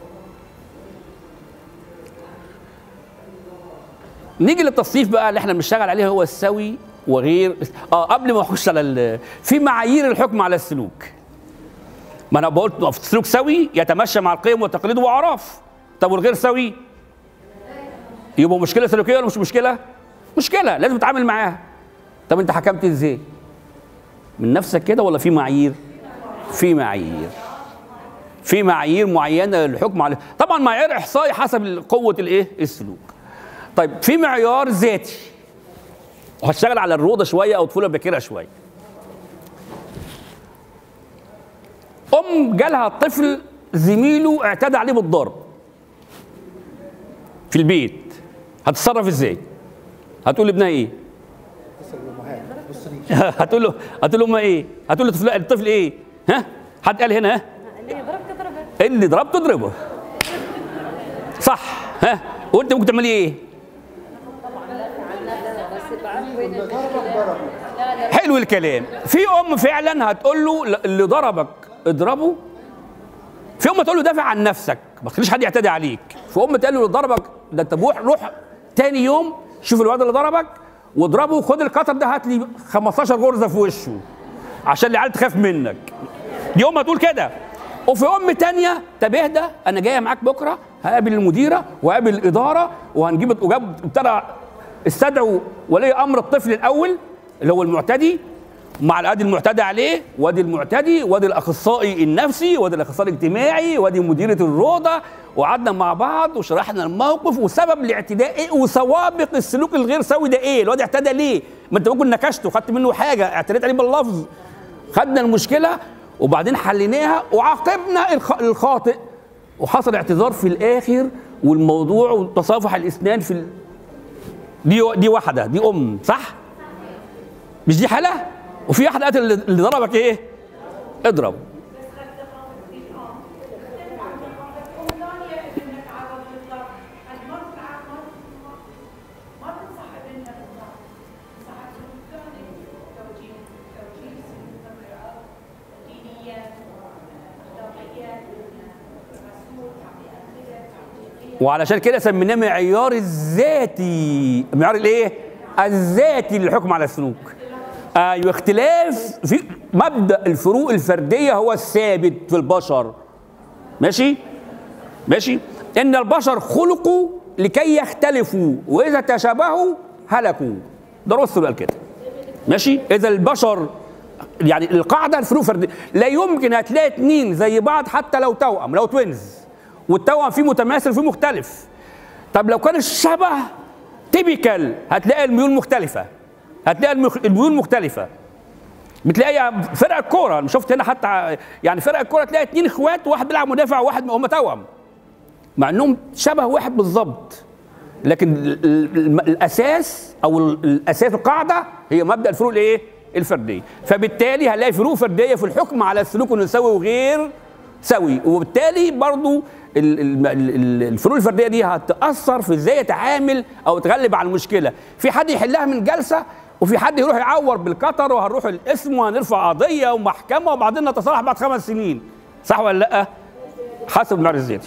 نيجي للتصنيف بقى اللي احنا بنشتغل عليه هو السوي وغير اه قبل ما اخش على ال- في معايير الحكم على السلوك ما انا بقول سلوك سوي يتمشى مع القيم والتقاليد واعراف طب والغير سوي يبقى مشكله سلوكيه ولا مش مشكله مشكله لازم تتعامل معاها طب انت حكمت ازاي من نفسك كده ولا في معايير في معايير في معايير معينه للحكم عليه طبعا معيار احصائي حسب قوه الايه السلوك طيب في معيار ذاتي وهشتغل على الروضه شويه او طفوله باكره شويه ام جالها طفل زميله اعتدى عليه بالضرب في البيت هتتصرف ازاي هتقول لابنها ايه هتقول له هتقول له امها ايه هتقول له الطفل الطفل ايه ها حد قال هنا ها اللي ضربت ضربت اللي ضربته اضربه صح ها وانت ممكن تعملي ايه بس بعرف وين المشكله لا لا حلو الكلام في ام فعلا هتقول له ل- اللي ضربك اضربه في ام تقول له دافع عن نفسك ما تخليش حد يعتدي عليك في ام تقول له اللي ضربك ده انت روح روح تاني يوم شوف الواد اللي ضربك واضربه وخد القطر ده هات لي 15 غرزه في وشه عشان العيال تخاف منك دي ام هتقول كده وفي ام تانية طب اهدى انا جايه معاك بكره هقابل المديره وهقابل الاداره وهنجيب وجاب ابتدى استدعوا ولي امر الطفل الاول اللي هو المعتدي مع الادي المعتدى عليه وادي المعتدي وادي الاخصائي النفسي وادي الاخصائي الاجتماعي وادي مديره الروضه وقعدنا مع بعض وشرحنا الموقف وسبب الاعتداء ايه وسوابق السلوك الغير سوي ده ايه الواد اعتدى ليه ما انت ممكن نكشته خدت منه حاجه اعتديت عليه باللفظ خدنا المشكله وبعدين حليناها وعاقبنا الخ- الخاطئ وحصل اعتذار في الاخر والموضوع وتصافح الاسنان في ال... دي دي واحده دي ام صح مش دي حاله وفي واحد قتل اللي اللي ضربك ايه اضرب وعلشان كده سميناه معيار الذاتي معيار الايه الذاتي للحكم على السلوك ايوه اختلاف في مبدا الفروق الفرديه هو الثابت في البشر ماشي ماشي ان البشر خلقوا لكي يختلفوا واذا تشابهوا هلكوا ده رسل قال كده ماشي اذا البشر يعني القاعده الفروق فرديه لا يمكن هتلاقي اتنين زي بعض حتى لو توأم لو توينز والتوأم فيه متماثل وفيه مختلف طب لو كان الشبه تيبيكال هتلاقي الميول مختلفه هتلاقي المخ... الميول مختلفه بتلاقي فرق الكوره انا شفت هنا حتى ع- يعني فرق الكوره تلاقي اتنين اخوات واحد بيلعب مدافع وواحد هم توأم مع انهم شبه واحد بالظبط لكن ال- ال- الاساس او ال- الاساس القاعده هي مبدا الفروق الايه الفرديه فبالتالي هنلاقي فروق فرديه في الحكم على السلوك انه سوي وغير سوي وبالتالي برضو ال- ال- ال- الفروق الفرديه دي هتاثر في ازاي يتعامل او يتغلب على المشكله في حد يحلها من جلسه وفي حد يروح يعور بالقطر وهنروح الاسم وهنرفع قضيه ومحكمه وبعدين نتصالح بعد خمس سنين صح ولا لا حسب المعرض الذاتي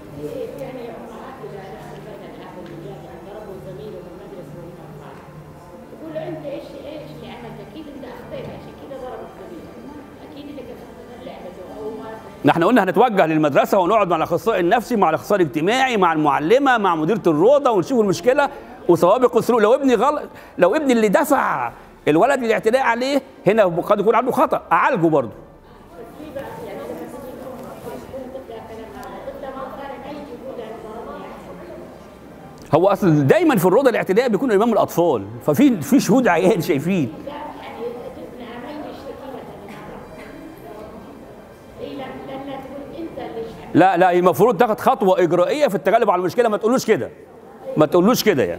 يقول له انت ايش ايش اللي عملت اكيد انت اخطيت عشان كده ضربك كبير اكيد اللي كسبت اللعبه دي او ما نحن قلنا هنتوجه للمدرسه ونقعد مع الاخصائي النفسي مع الاخصائي الاجتماعي مع المعلمه مع مديره الروضه ونشوف المشكله وسوابق السلوك لو ابني غلط لو ابني اللي دفع الولد للاعتداء عليه هنا قد يكون عنده خطا اعالجه برضه هو اصل دايما في الروضه الاعتداء بيكون امام الاطفال ففي في شهود عيان شايفين لا لا هي المفروض تاخد خطوه اجرائيه في التغلب على المشكله ما تقولوش كده ما تقولوش كده يعني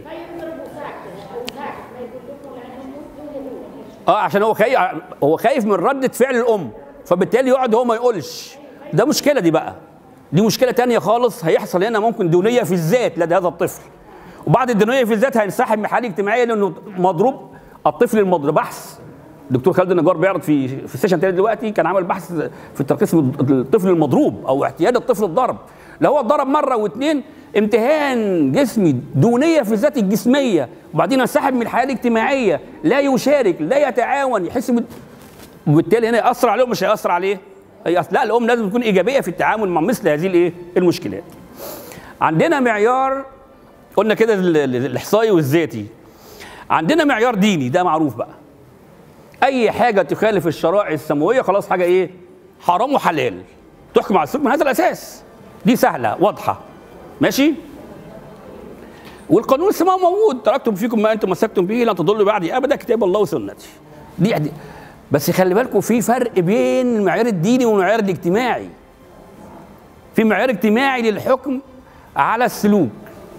اه عشان هو خايف هو خايف من ردة فعل الام فبالتالي يقعد هو ما يقولش ده مشكله دي بقى دي مشكله تانية خالص هيحصل هنا ممكن دونيه في الذات لدى هذا الطفل وبعد الدونيه في الذات هينسحب من حاله اجتماعيه لانه مضروب الطفل المضروب بحث الدكتور خالد النجار بيعرض في في السيشن تاني دلوقتي كان عامل بحث في الترخيص الطفل المضروب او اعتياد الطفل الضرب لو هو اتضرب مره واثنين امتهان جسمي دونيه في الذات الجسميه وبعدين ينسحب من الحياه الاجتماعيه لا يشارك لا يتعاون يحس بال- وبالتالي هنا ياثر عليه ومش هياثر عليه هيأثر. لا الام لازم تكون ايجابيه في التعامل مع مثل هذه الايه المشكلات عندنا معيار قلنا كده ال- ال- الاحصائي والذاتي عندنا معيار ديني ده معروف بقى اي حاجه تخالف الشرائع السماويه خلاص حاجه ايه حرام وحلال تحكم على السلوك من هذا الاساس دي سهله واضحه ماشي والقانون السماوي موجود تركتم فيكم ما انتم مسكتم به لن تضلوا بعدي ابدا كتاب الله وسنتي دي, دي بس خلي بالكم في فرق بين المعيار الديني والمعيار الاجتماعي في معيار اجتماعي للحكم على السلوك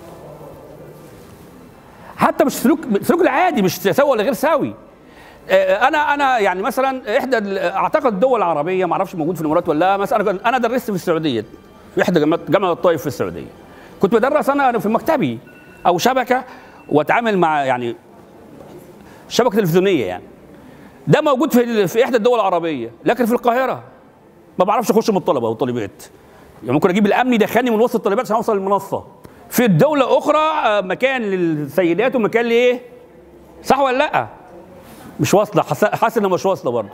حتى مش سلوك السلوك العادي مش سوي ولا غير سوي آه، انا انا يعني مثلا احدى ال- اعتقد الدول العربيه ما اعرفش موجود في الامارات ولا لا مثلا انا انا درست في السعوديه في احدى جامعه جامعه الطائف في السعوديه كنت بدرس انا في مكتبي او شبكه واتعامل مع يعني شبكه تلفزيونيه يعني ده موجود في ال- في احدى الدول العربيه لكن في القاهره ما بعرفش اخش من الطلبه والطالبات يعني ممكن اجيب الامن يدخلني من وسط الطالبات عشان اوصل للمنصه في الدوله اخرى آه، مكان للسيدات ومكان لايه صح ولا لا مش واصله حاسس حاسس انها مش واصله برضه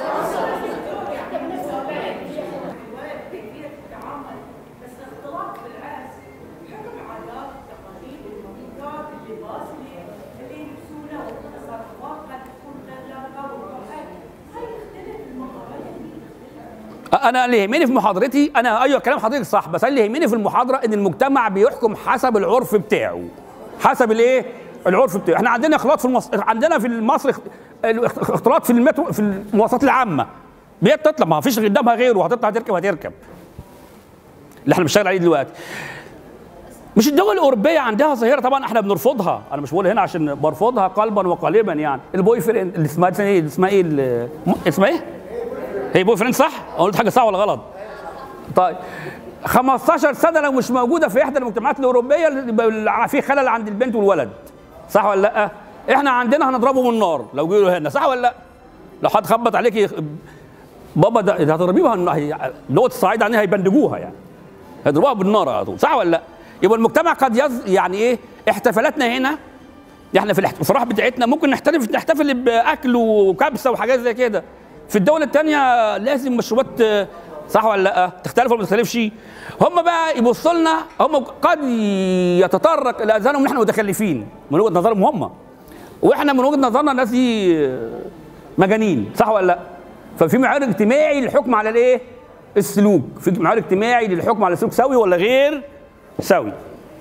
بس اختلاط بالعرس حكم عادات تقاليد الموسيقى اللباس اللي اللي يلبسونه والتصرفات قد تكون غير لائقه والروحات هاي يختلف المقامات دي انا اللي يهمني في محاضرتي انا ايوه كلام حضرتك صح بس اللي يهمني في المحاضره ان المجتمع بيحكم حسب العرف بتاعه حسب الايه العرف بتاعه احنا عندنا اختلاط في المص... عندنا في مصر اخت- الاخت- اختلاط في المترو في المواصلات العامه بتطلع ما فيش قدامها غيره هتطلع هتركب هتركب اللي احنا بنشتغل عليه دلوقتي مش الدول الاوروبيه عندها ظاهره طبعا احنا بنرفضها انا مش بقول هنا عشان برفضها قلبا وقالبا يعني البوي فريند اللي اسمها اسمها ايه اسمها ايه ال- اسمها ايه هي بوي فريند صح؟ أنا قلت حاجه صح ولا غلط؟ طيب 15 سنه لو مش موجوده في احدى المجتمعات الاوروبيه يبقى في خلل عند البنت والولد صح ولا لا؟ احنا عندنا هنضربه بالنار لو جيله هنا صح ولا لا؟ لو حد خبط عليك يخ- بابا ده ده هتضربيها هن- هي- لغه الصعيد عنها هيبندجوها يعني هيضربوها بالنار على طول صح ولا لا؟ يبقى المجتمع قد يز يعني ايه احتفالاتنا هنا احنا في الافراح بتاعتنا ممكن نحتفل نحتفل باكل وكبسه وحاجات زي كده في الدول الثانيه لازم مشروبات آه، صح ولا لا تختلف ولا ما تختلفش هم بقى يبصوا لنا هم قد يتطرق الى اذهانهم ان احنا متخلفين من وجهه نظرهم هم واحنا من وجهه نظرنا الناس دي آه، مجانين صح ولا لا ففي معيار اجتماعي للحكم على الايه السلوك في معيار اجتماعي للحكم على السلوك سوي ولا غير سوي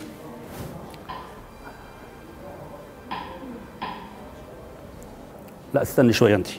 لا استني شويه انت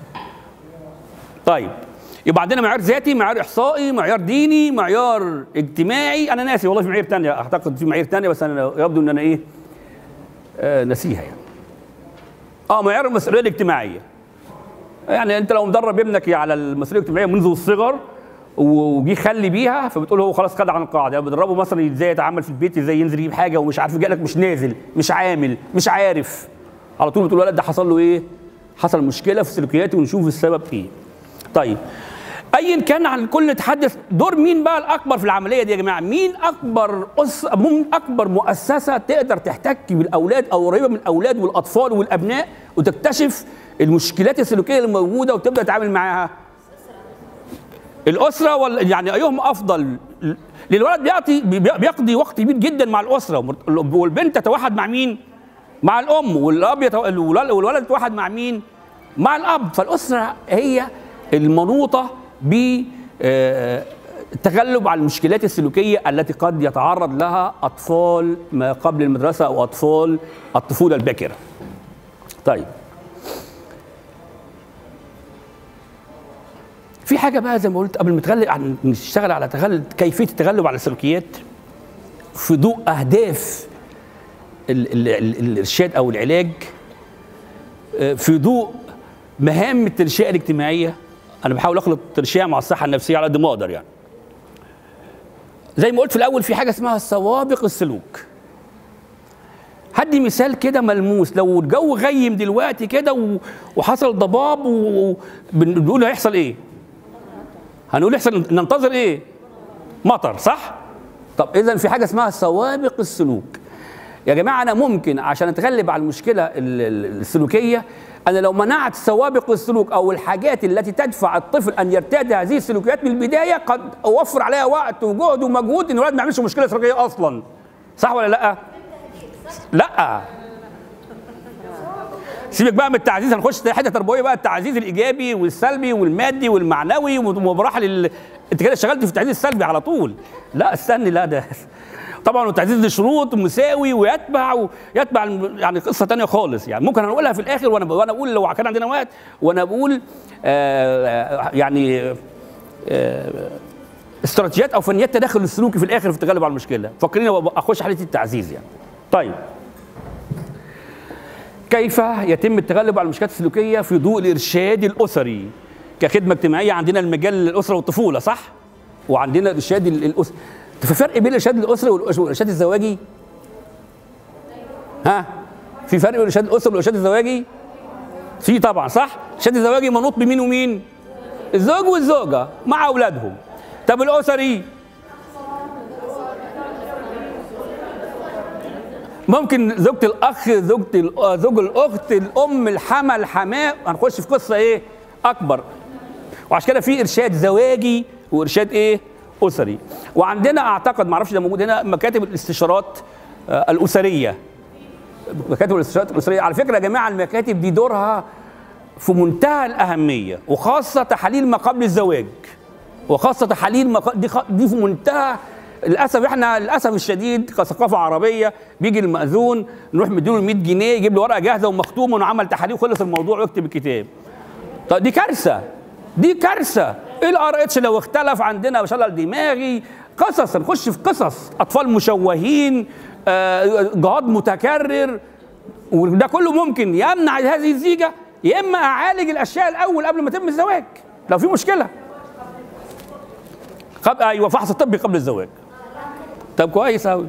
طيب يبقى عندنا معيار ذاتي معيار احصائي معيار ديني معيار اجتماعي انا ناسي والله في معايير تانية اعتقد في معايير تانية بس انا يبدو ان انا ايه آه نسيها يعني اه معيار المسؤوليه الاجتماعيه يعني انت لو مدرب ابنك على المسؤوليه الاجتماعيه منذ الصغر وجي خلي بيها فبتقول هو خلاص خد عن القاعده يعني بتدربه مثلا ازاي يتعامل في البيت ازاي ينزل يجيب حاجه ومش عارف جالك مش نازل مش عامل مش عارف على طول بتقول الولد ده حصل له ايه حصل مشكله في سلوكياته ونشوف السبب ايه طيب ايا كان عن الكل نتحدث دور مين بقى الاكبر في العمليه دي يا جماعه مين اكبر أس... مين اكبر مؤسسه تقدر تحتك بالاولاد او قريبه من الاولاد والاطفال والابناء وتكتشف المشكلات السلوكيه اللي موجوده وتبدا تتعامل معاها الاسره ولا يعني ايهم افضل للولد بيعطي بي- بيقضي وقت كبير جدا مع الاسره والبنت تتوحد مع مين مع الام والاب يتو... الولد والولد يتوحد مع مين مع الاب فالاسره هي المنوطه ب آه، التغلب على المشكلات السلوكيه التي قد يتعرض لها اطفال ما قبل المدرسه او اطفال الطفوله الباكره طيب في حاجه بقى زي ما قلت قبل ما نتغلب عن نشتغل على تغلب كيفيه التغلب على السلوكيات في ضوء اهداف ال- ال- ال- الارشاد او العلاج آه، في ضوء مهام التنشئه الاجتماعيه انا بحاول اخلط التنشئه مع الصحه النفسيه على قد ما اقدر يعني زي ما قلت في الاول في حاجه اسمها سوابق السلوك هدي مثال كده ملموس لو الجو غيم دلوقتي كده و- وحصل ضباب و- بنقول هيحصل ايه هنقول يحصل ننتظر ايه مطر صح طب اذا في حاجه اسمها سوابق السلوك يا جماعه انا ممكن عشان اتغلب على المشكله ال- ال- السلوكيه انا لو منعت سوابق السلوك او الحاجات التي تدفع الطفل ان يرتاد هذه السلوكيات من البدايه قد اوفر عليها وقت وجهد ومجهود ان الولد ما يعملش مشكله سلوكيه اصلا صح ولا لا لا سيبك بقى من التعزيز هنخش في حته تربويه بقى التعزيز الايجابي والسلبي والمادي والمعنوي ومراحل ال... انت كده اشتغلت في التعزيز السلبي على طول لا استني لا ده طبعا والتعزيز له شروط مساوي ويتبع ويتبع الم- يعني قصه تانية خالص يعني ممكن هنقولها في الاخر وانا وانا اقول لو كان عندنا وقت وانا بقول آه يعني آه استراتيجيات او فنيات تداخل السلوكي في الاخر في التغلب على المشكله فكرني اخش حاله التعزيز يعني طيب كيف يتم التغلب على المشكلات السلوكيه في ضوء الارشاد الاسري كخدمه اجتماعيه عندنا المجال الاسره والطفوله صح وعندنا الارشاد ال- الاسري في فرق بين الارشاد الاسري والإرش- والارشاد الزواجي ها في فرق بين الارشاد الاسري والارشاد الزواجي في طبعا صح الارشاد الزواجي منوط بمين ومين الزوج والزوجه مع اولادهم طب الاسري ممكن زوجة الأخ زوجة ال- زوج الأخت الأم الحما الحماء هنخش في قصة إيه أكبر وعشان كده في إرشاد زواجي وإرشاد إيه أسري وعندنا أعتقد معرفش ده موجود هنا مكاتب الاستشارات آه، الأسرية مكاتب الاستشارات الأسرية على فكرة يا جماعة المكاتب دي دورها في منتهى الأهمية وخاصة تحاليل ما قبل الزواج وخاصة تحاليل ما ق- دي خ- دي في منتهى للاسف احنا للاسف الشديد كثقافه عربيه بيجي المأذون نروح مديله 100 جنيه يجيب له ورقه جاهزه ومختومه وعمل تحاليل وخلص الموضوع ويكتب الكتاب. طب دي كارثه دي كارثه الار اتش لو اختلف عندنا شلل دماغي قصص نخش في قصص اطفال مشوهين آه، جهاد متكرر وده كله ممكن يمنع هذه الزيجه يا اما اعالج الاشياء الاول قبل ما يتم الزواج لو في مشكله قبل ايوه فحص طبي قبل الزواج طب كويس قوي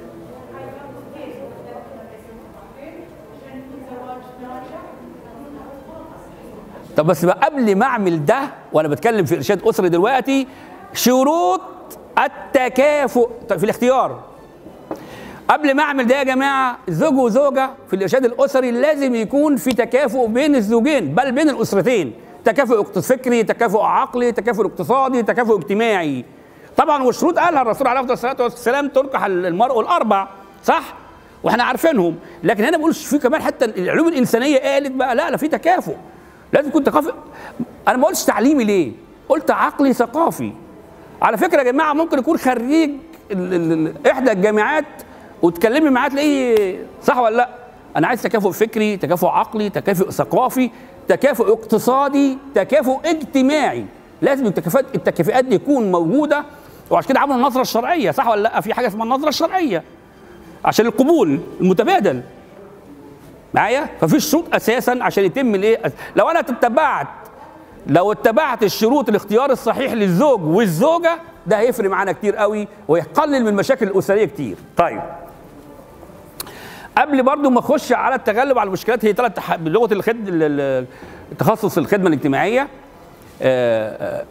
طب بس بقى قبل ما اعمل ده وانا بتكلم في ارشاد اسري دلوقتي شروط التكافؤ طب في الاختيار قبل ما اعمل ده يا جماعه زوج وزوجه في الارشاد الاسري لازم يكون في تكافؤ بين الزوجين بل بين الاسرتين تكافؤ اقت- فكري تكافؤ عقلي تكافؤ اقتصادي تكافؤ اجتماعي طبعا والشروط قالها الرسول عليه افضل الصلاه والسلام تنكح المرء الاربع صح واحنا عارفينهم لكن هنا بقول في كمان حتى العلوم الانسانيه قالت بقى لا لا في تكافؤ لازم يكون تكافؤ انا ما قلتش تعليمي ليه قلت عقلي ثقافي على فكره يا جماعه ممكن يكون خريج ال- ال- ال- احدى الجامعات وتكلمي معاه تلاقيه صح ولا لا انا عايز تكافؤ فكري تكافؤ عقلي تكافؤ ثقافي تكافؤ اقتصادي تكافؤ اجتماعي لازم التكافؤات التكافؤات دي تكون موجوده وعشان كده عملوا النظره الشرعيه صح ولا لا في حاجه اسمها النظره الشرعيه عشان القبول المتبادل معايا ففي شروط اساسا عشان يتم الايه لو انا اتبعت لو اتبعت الشروط الاختيار الصحيح للزوج والزوجه ده هيفرق معانا كتير قوي ويقلل من المشاكل الاسريه كتير طيب قبل برضو ما اخش على التغلب على المشكلات هي ثلاث تح... بلغه الخد... ال- ال- التخصص الخدمه الاجتماعيه آه، آه،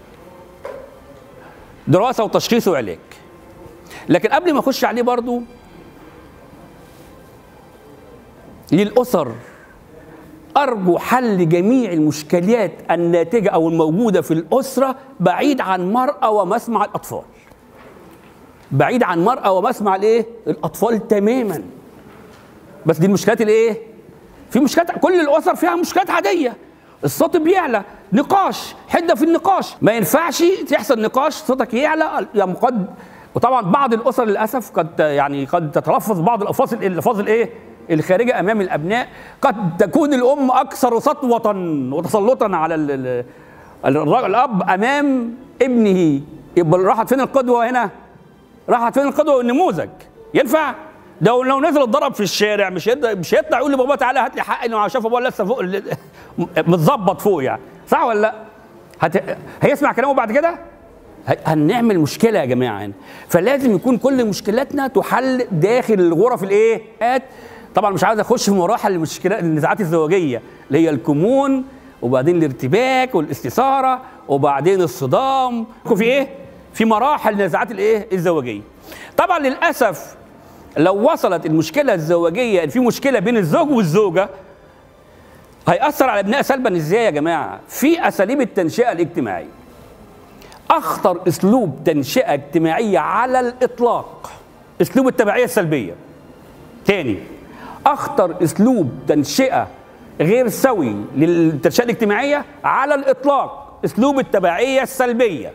دراسه وتشخيص وعلاج لكن قبل ما اخش عليه برضو للاسر ارجو حل جميع المشكلات الناتجه او الموجوده في الاسره بعيد عن مرأى ومسمع الاطفال بعيد عن مرأى ومسمع الايه الاطفال تماما بس دي المشكلات الايه في مشكلات كل الاسر فيها مشكلات عاديه الصوت بيعلى نقاش حده في النقاش ما ينفعش تحصل نقاش صوتك يعلى يعني قد وطبعا بعض الاسر للاسف قد يعني قد تتلفظ بعض الالفاظ الالفاظ الايه الخارجه امام الابناء قد تكون الام اكثر سطوه وتسلطا على ال- ال- الرجل الاب امام ابنه يبقى راحت فين القدوه هنا راحت فين القدوه والنموذج ينفع ده لو نزل اتضرب في الشارع مش هيطلع مش هيطلع يقول لبابا تعالى هات لي حقي انه شاف ابوه لسه فوق ال- متظبط فوق يعني صح ولا لا؟ هت... هيسمع كلامه بعد كده؟ ه- هنعمل مشكله يا جماعه هنا فلازم يكون كل مشكلاتنا تحل داخل الغرف الايه؟ آت. طبعا مش عايز اخش في مراحل المشكلات النزاعات الزوجيه اللي هي الكمون وبعدين الارتباك والاستثاره وبعدين الصدام في ايه؟ في مراحل النزاعات الايه؟ الزوجيه. طبعا للاسف لو وصلت المشكله الزوجيه في مشكله بين الزوج والزوجه هيأثر على الابناء سلبا ازاي يا جماعه؟ في اساليب التنشئه الاجتماعيه. اخطر اسلوب تنشئه اجتماعيه على الاطلاق اسلوب التبعيه السلبيه. تاني اخطر اسلوب تنشئه غير سوي للتنشئه الاجتماعيه على الاطلاق اسلوب التبعيه السلبيه.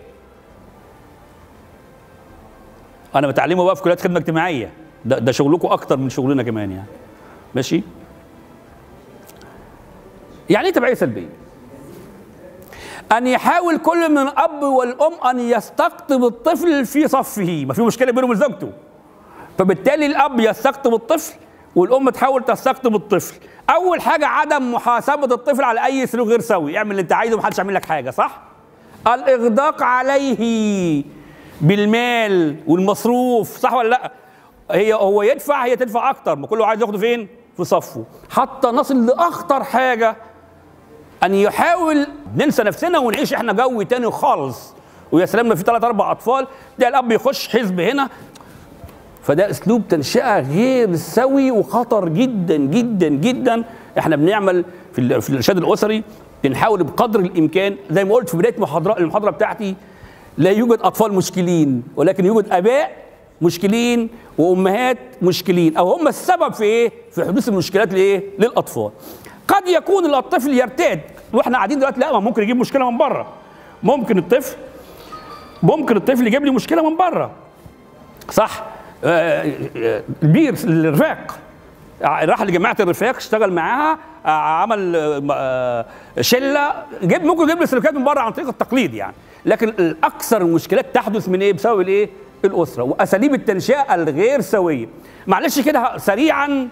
انا بتعلمه بقى في كليات خدمه اجتماعيه ده, ده شغلكم اكتر من شغلنا كمان يعني ماشي يعني ايه تبعيه سلبيه ان يحاول كل من الاب والام ان يستقطب الطفل في صفه ما في مشكله بينه وبين زوجته فبالتالي الاب يستقطب الطفل والام تحاول تستقطب الطفل اول حاجه عدم محاسبه الطفل على اي سلوك غير سوي اعمل اللي انت عايزه ومحدش يعمل لك حاجه صح الاغداق عليه بالمال والمصروف صح ولا لا هي هو يدفع هي تدفع اكتر ما كله عايز ياخده فين في صفه حتى نصل لاخطر حاجه ان يحاول ننسى نفسنا ونعيش احنا جو تاني خالص ويا سلام لو في ثلاث اربع اطفال ده الاب يخش حزب هنا فده اسلوب تنشئه غير سوي وخطر جدا جدا جدا احنا بنعمل في ال- في الارشاد الاسري بنحاول بقدر الامكان زي ما قلت في بدايه محاضره المحاضره بتاعتي لا يوجد اطفال مشكلين ولكن يوجد اباء مشكلين وامهات مشكلين او هم السبب في ايه في حدوث المشكلات لايه للاطفال قد يكون الطفل يرتاد واحنا قاعدين دلوقتي لا ما ممكن يجيب مشكله من بره ممكن الطفل ممكن الطفل يجيب لي مشكله من بره صح آه، آه، البير الرفاق راح لجماعه الرفاق اشتغل معاها آه، عمل آه، آه، شله جيب ممكن يجيب لي سلوكيات من بره عن طريق التقليد يعني لكن الاكثر المشكلات تحدث من ايه بسبب الايه الاسره واساليب التنشئه الغير سويه معلش كده سريعا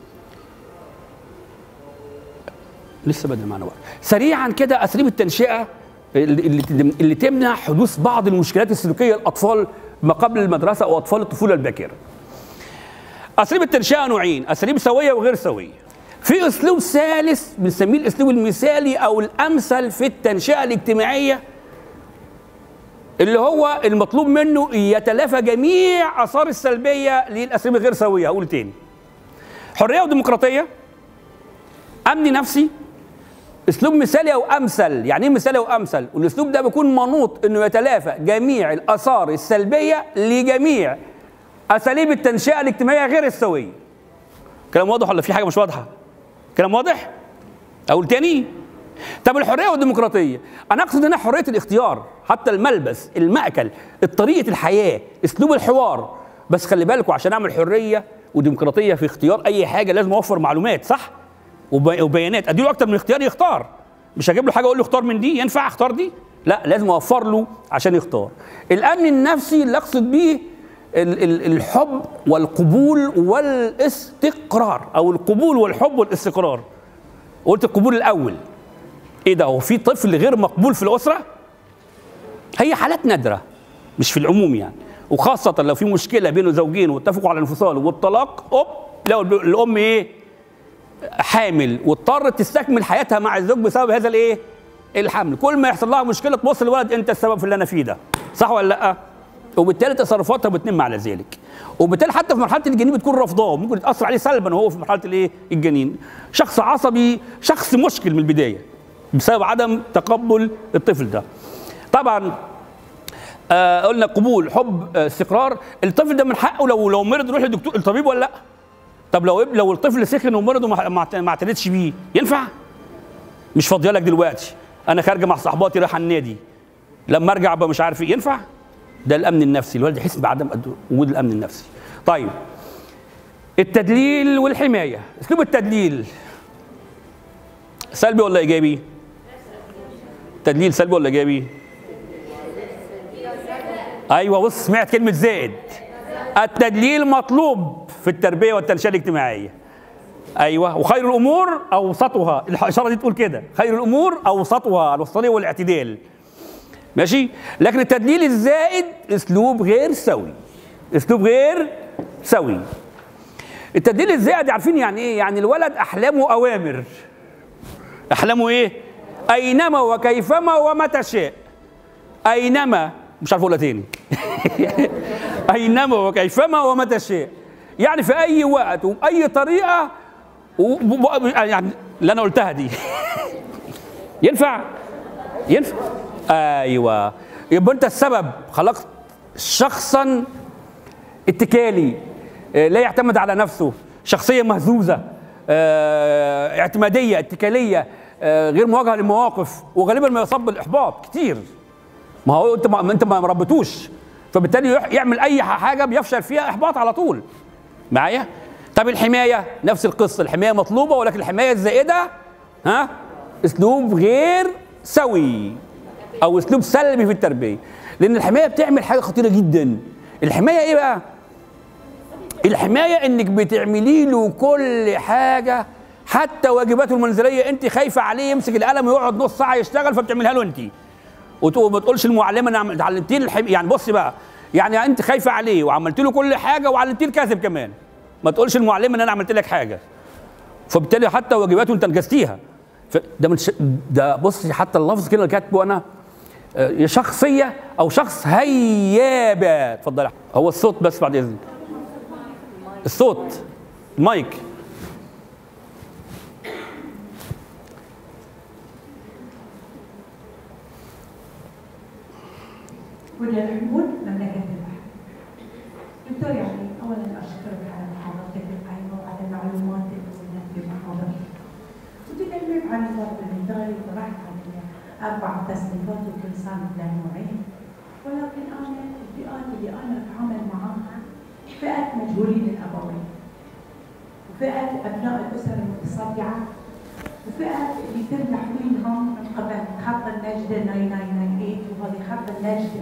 لسه بدري معانا وقت سريعا كده اساليب التنشئه اللي, اللي- اللي تمنع حدوث بعض المشكلات السلوكيه للاطفال ما قبل المدرسه او اطفال الطفوله الباكره اساليب التنشئه نوعين اساليب سويه وغير سويه في اسلوب ثالث بنسميه الاسلوب المثالي او الامثل في التنشئه الاجتماعيه اللي هو المطلوب منه يتلافى جميع اثار السلبيه للاساليب الغير سويه هقول تاني حريه وديمقراطيه امن نفسي اسلوب مثالي او امثل يعني ايه مثالي او امثل والاسلوب ده بيكون منوط انه يتلافى جميع الاثار السلبيه لجميع اساليب التنشئه الاجتماعيه غير السويه كلام واضح ولا في حاجه مش واضحه كلام واضح اقول تاني طب الحريه والديمقراطيه انا اقصد هنا حريه الاختيار حتى الملبس المأكل طريقه الحياه اسلوب الحوار بس خلي بالكم عشان اعمل حريه وديمقراطيه في اختيار اي حاجه لازم اوفر معلومات صح وبي- وبيانات اديله اكتر من اختيار يختار مش هجيب له حاجه اقول له اختار من دي ينفع اختار دي لا لازم اوفر له عشان يختار الامن النفسي اللي اقصد بيه ال- ال- الحب والقبول والاستقرار او القبول والحب والاستقرار قلت القبول الاول ايه ده هو في طفل غير مقبول في الاسره هي حالات نادره مش في العموم يعني وخاصه لو في مشكله بين زوجين واتفقوا على الانفصال والطلاق اوب لو الام ايه حامل واضطرت تستكمل حياتها مع الزوج بسبب هذا الايه الحمل كل ما يحصل لها مشكله تبص للولد انت السبب في اللي انا فيه ده صح ولا لا وبالتالي تصرفاتها بتنم على ذلك وبالتالي حتى في مرحله الجنين بتكون رافضاه ممكن تاثر عليه سلبا وهو في مرحله الايه الجنين شخص عصبي شخص مشكل من البدايه بسبب عدم تقبل الطفل ده طبعا آه قلنا قبول حب آه، استقرار الطفل ده من حقه لو لو مرض يروح للدكتور الطبيب ولا لا طب لو لو الطفل سخن ومرض وما ما- ما اعتنتش بيه ينفع مش فاضيه لك دلوقتي انا خارجه مع صحباتي رايحه النادي لما ارجع ابقى مش عارف ايه ينفع ده الامن النفسي الولد يحس بعدم قد- وجود الامن النفسي طيب التدليل والحمايه اسلوب التدليل سلبي ولا ايجابي تدليل سلبي ولا ايجابي ايوه بص سمعت كلمه زائد التدليل مطلوب في التربيه والتنشئه الاجتماعيه ايوه وخير الامور اوسطها الاشاره دي تقول كده خير الامور اوسطها الوسطيه والاعتدال ماشي لكن التدليل الزائد اسلوب غير سوي اسلوب غير سوي التدليل الزائد عارفين يعني ايه يعني الولد احلامه اوامر احلامه ايه اينما وكيفما ومتى شاء اينما مش عارف اقولها تاني اينما وكيفما ومتى شاء يعني في اي وقت وباي طريقه و... و- يعني اللي انا قلتها دي ينفع ينفع ايوه يبقى انت السبب خلقت شخصا اتكالي آه، لا يعتمد على نفسه شخصيه مهزوزه آه، اعتماديه اتكاليه آه، غير مواجهه للمواقف وغالبا ما يصاب بالاحباط كتير ما هو انت ما انت ما ربيتوش فبالتالي يح- يعمل اي حاجه بيفشل فيها احباط على طول معايا طب الحمايه نفس القصه الحمايه مطلوبه ولكن الحمايه الزائده ها اسلوب غير سوي او اسلوب سلبي في التربيه لان الحمايه بتعمل حاجه خطيره جدا الحمايه ايه بقى الحمايه انك بتعملي له كل حاجه حتى واجباته المنزليه انت خايفه عليه يمسك القلم ويقعد نص ساعه يشتغل فبتعملها له انت وتقول ما تقولش المعلمه انا عم- علمتيه الحم... يعني بصي بقى يعني انت خايفه عليه وعملت له كل حاجه وعلمتيه الكذب كمان ما تقولش المعلمه ان انا عملت لك حاجه فبالتالي حتى واجباته انت انجزتيها ف- ده من ش... ده بصي حتى اللفظ كده اللي كاتبه انا آه، يا شخصيه او شخص هيابه اتفضل هو الصوت بس بعد اذنك الصوت المايك وجه الحمود مملكة البحر. دكتور يعني أولا أشكرك على محاضرتك القيمة وعلى المعلومات اللي قلنا في محاضرتك. وتكلمت عن الضرب المثالي وطرحت عن أربع تصنيفات وكل صنف له نوعين. ولكن أنا الفئات اللي أنا أتعامل معاها فئة مجهولين الأبوين. وفئة أبناء الأسر المتصدعة وفئة اللي يتم تحويلهم من قبل خط النجدة 9998 وهذه خط النجدة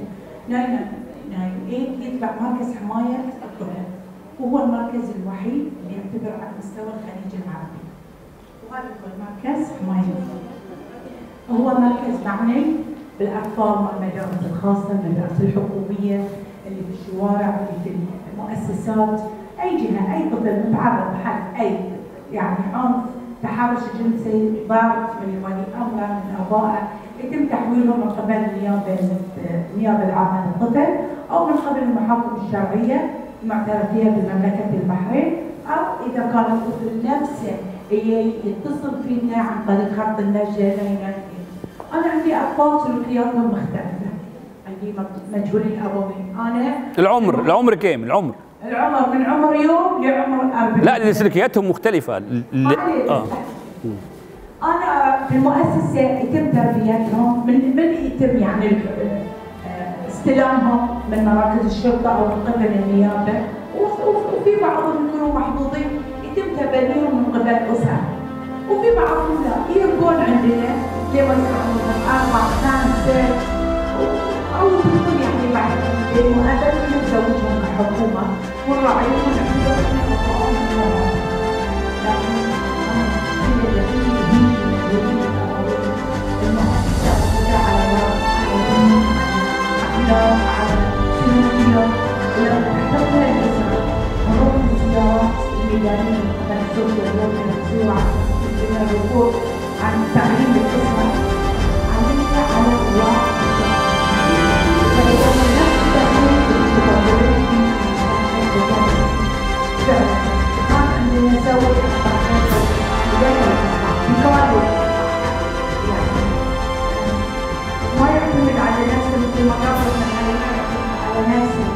9998 يتبع مركز حماية الطفل وهو المركز الوحيد اللي يعتبر على مستوى الخليج العربي وهذا هو المركز حماية الطفل هو مركز معني بالاطفال والمدارس الخاصه المدارس الحكوميه اللي في الشوارع اللي في المؤسسات اي جهه اي طفل متعرض حق اي يعني عنف تحرش جنسي ضرب من ولي امره من ابائه يتم تحويلهم من قبل النيابه النيابه العامه للطفل او من قبل المحاكم الشرعيه المعترف فيها بمملكه البحرين او اذا كان الطفل نفسه ي- يتصل فينا عن طريق خط النجدة أنا عندي أطفال سلوكياتهم مختلفة عندي مج- مجهولين أبوين أنا العمر العمر كام العمر العمر من عمر يوم لعمر 40 لا لان سلوكياتهم مختلفه ل... ل... اه أنا في المؤسسة يتم تربيتهم من من يتم يعني ال- آه، استلامهم من مراكز الشرطة أو من قبل النيابة وف- وف- وفي بعضهم يكونوا محظوظين يتم تبنيهم من قبل أسر وفي بعضهم لا يبقون عندنا لما يسمعون أربع خمسة أو تكون يعني بعد المؤذن نزوجهم كحكومة ونراعيهم ونعتبرهم خطأهم لكن هي الذين يهيجون المؤسسات على أخلاق على سلوكيات ولما تحتفل الأسرة نروح للزيارات الميدانية مثلا سوريا اليوم المنزوعة عندنا الركود عن تعليم الأسرة عندنا على الواقع فإذا نفس فعلا كان عندنا نسوي بقالب يعني ما يعتمد على نفسه مثل ما قبل مثلا على نفسه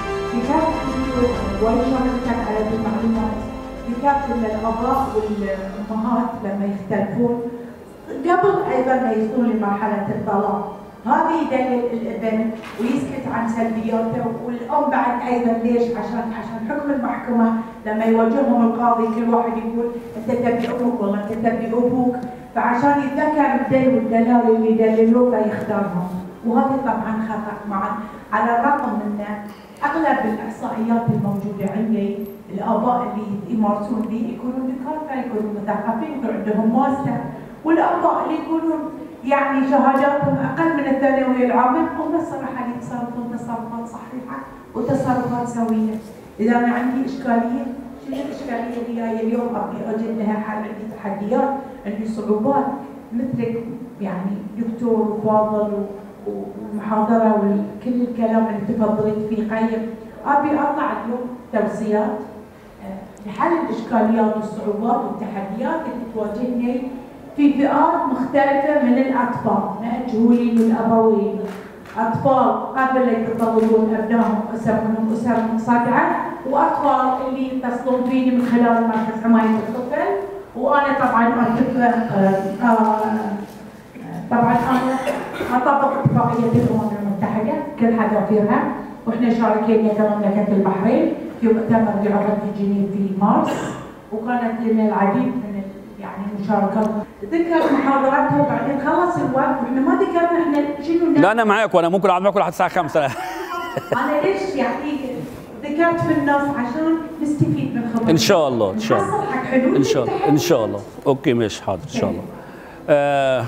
بكافة وايد شغلة كان على المعلومات بكافة ان الاباء والامهات لما يختلفون قبل ايضا ما يوصلون لمرحلة الطلاق هذه يدلل الابن ويسكت عن سلبياته والام بعد ايضا ليش؟ عشان عشان حكم المحكمه لما يواجههم القاضي كل واحد يقول انت تبي امك والله انت تبي ابوك فعشان يتذكر الدليل والدلال اللي يدللوه فيختارهم وهذا طبعا خطا مع على الرغم من اغلب الاحصائيات الموجوده عندي الاباء اللي يمارسون دي يكونون دكاتره يكونون مثقفين يكون عندهم ماستر والاباء اللي يكونون يعني شهاداتهم اقل من الثانويه العامه هم الصراحه اللي يتصرفون تصرفات صحيحه وتصرفات سويه. اذا انا عندي اشكاليه شنو الاشكاليه اللي جايه اليوم ابي اوجد لها حل عندي تحديات عندي صعوبات مثلك يعني دكتور وفاضل ومحاضره وكل الكلام اللي تفضلت فيه قيم ابي اطلع اليوم توصيات لحل الاشكاليات والصعوبات والتحديات اللي تواجهني في فئات مختلفة من الأطفال مأجولين الأبوين أطفال قبل يتطورون أبنائهم أسرهم أسر منصدعة وأطفال اللي يتصلون فيني من خلال مركز حماية الطفل وأنا طبعا أطبق آه آه طبعا أنا أطبق اتفاقية الأمم المتحدة كل حذافيرها وإحنا شاركين كمملكة البحرين في مؤتمر يعقد في جنيف في مارس وكانت لنا العديد من يعني المشاركات ذكر محاضراتها وبعدين خلص الوقت واحنا ما ذكرنا احنا شنو لا انا معاك وانا ممكن اقعد معاكم لحد الساعه 5 انا ليش يعني ذكرت في النص عشان نستفيد من خبرتك ان شاء الله ان شاء الله نحصل حق حلول ان شاء الله ان شاء الله اوكي ماشي حاضر ان شاء الله آه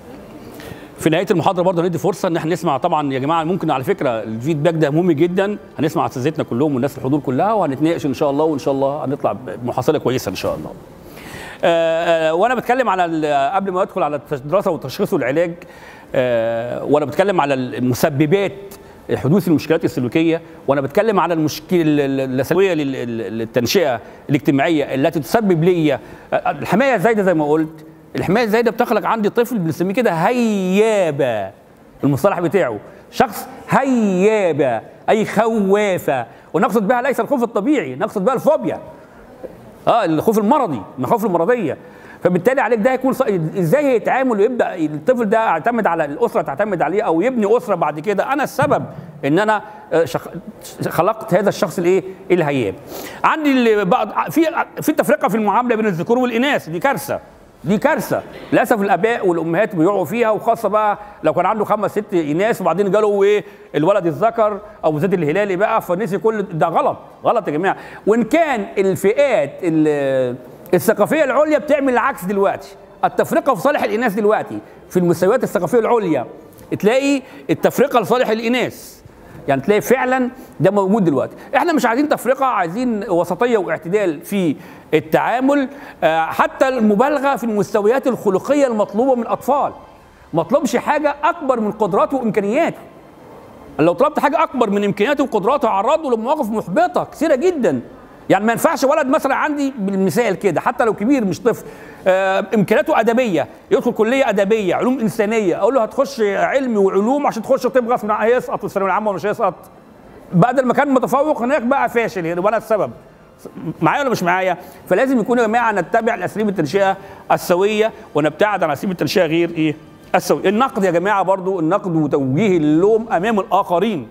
في نهايه المحاضره برضه هندي فرصه ان احنا نسمع طبعا يا جماعه ممكن على فكره الفيدباك ده مهم جدا هنسمع اساتذتنا كلهم والناس الحضور كلها وهنتناقش ان شاء الله وان شاء الله هنطلع بمحصله كويسه ان شاء الله. آه وانا بتكلم على قبل ما ادخل على الدراسه والتشخيص والعلاج آه وانا بتكلم على المسببات حدوث المشكلات السلوكيه وانا بتكلم على المشكله السلبيه للتنشئه الاجتماعيه التي تسبب لي الحمايه الزايده زي ما قلت الحمايه الزايده بتخلق عندي طفل بنسميه كده هيابه المصطلح بتاعه شخص هيابه اي خوافه ونقصد بها ليس الخوف الطبيعي نقصد بها الفوبيا اه الخوف المرضي المخاوف المرضيه فبالتالي عليك ده هيكون ازاي يتعامل ويبدا الطفل ده يعتمد على الاسره تعتمد عليه او يبني اسره بعد كده انا السبب ان انا شخ... خلقت هذا الشخص الايه الهياب عندي بعض في في تفرقه في المعامله بين الذكور والاناث دي كارثه دي كارثه للاسف الاباء والامهات بيقعوا فيها وخاصه بقى لو كان عنده خمس ست اناث وبعدين جاله ايه الولد الذكر او زيد الهلالي بقى فنسي كل ده غلط غلط يا جماعه وان كان الفئات الثقافيه العليا بتعمل العكس دلوقتي التفرقه في صالح الاناث دلوقتي في المستويات الثقافيه العليا تلاقي التفرقه لصالح الاناث يعني تلاقي فعلا ده موجود دلوقتي احنا مش عايزين تفرقه عايزين وسطيه واعتدال في التعامل حتى المبالغه في المستويات الخلقيه المطلوبه من الاطفال ما طلبش حاجه اكبر من قدراته وامكانياته لو طلبت حاجه اكبر من امكانياته وقدراته عرضه لمواقف محبطه كثيره جدا يعني ما ينفعش ولد مثلا عندي بالمثال كده حتى لو كبير مش طفل آه امكانياته ادبيه يدخل كليه ادبيه علوم انسانيه اقول له هتخش علمي وعلوم عشان تخش طب غصب هيسقط في الثانويه العامه ولا مش هيسقط بدل ما كان متفوق هناك بقى فاشل يعني وانا السبب معايا ولا مش معايا فلازم يكون يا جماعه نتبع الاساليب التنشئه السويه ونبتعد عن اساليب التنشئه غير ايه السويه النقد يا جماعه برضو النقد وتوجيه اللوم امام الاخرين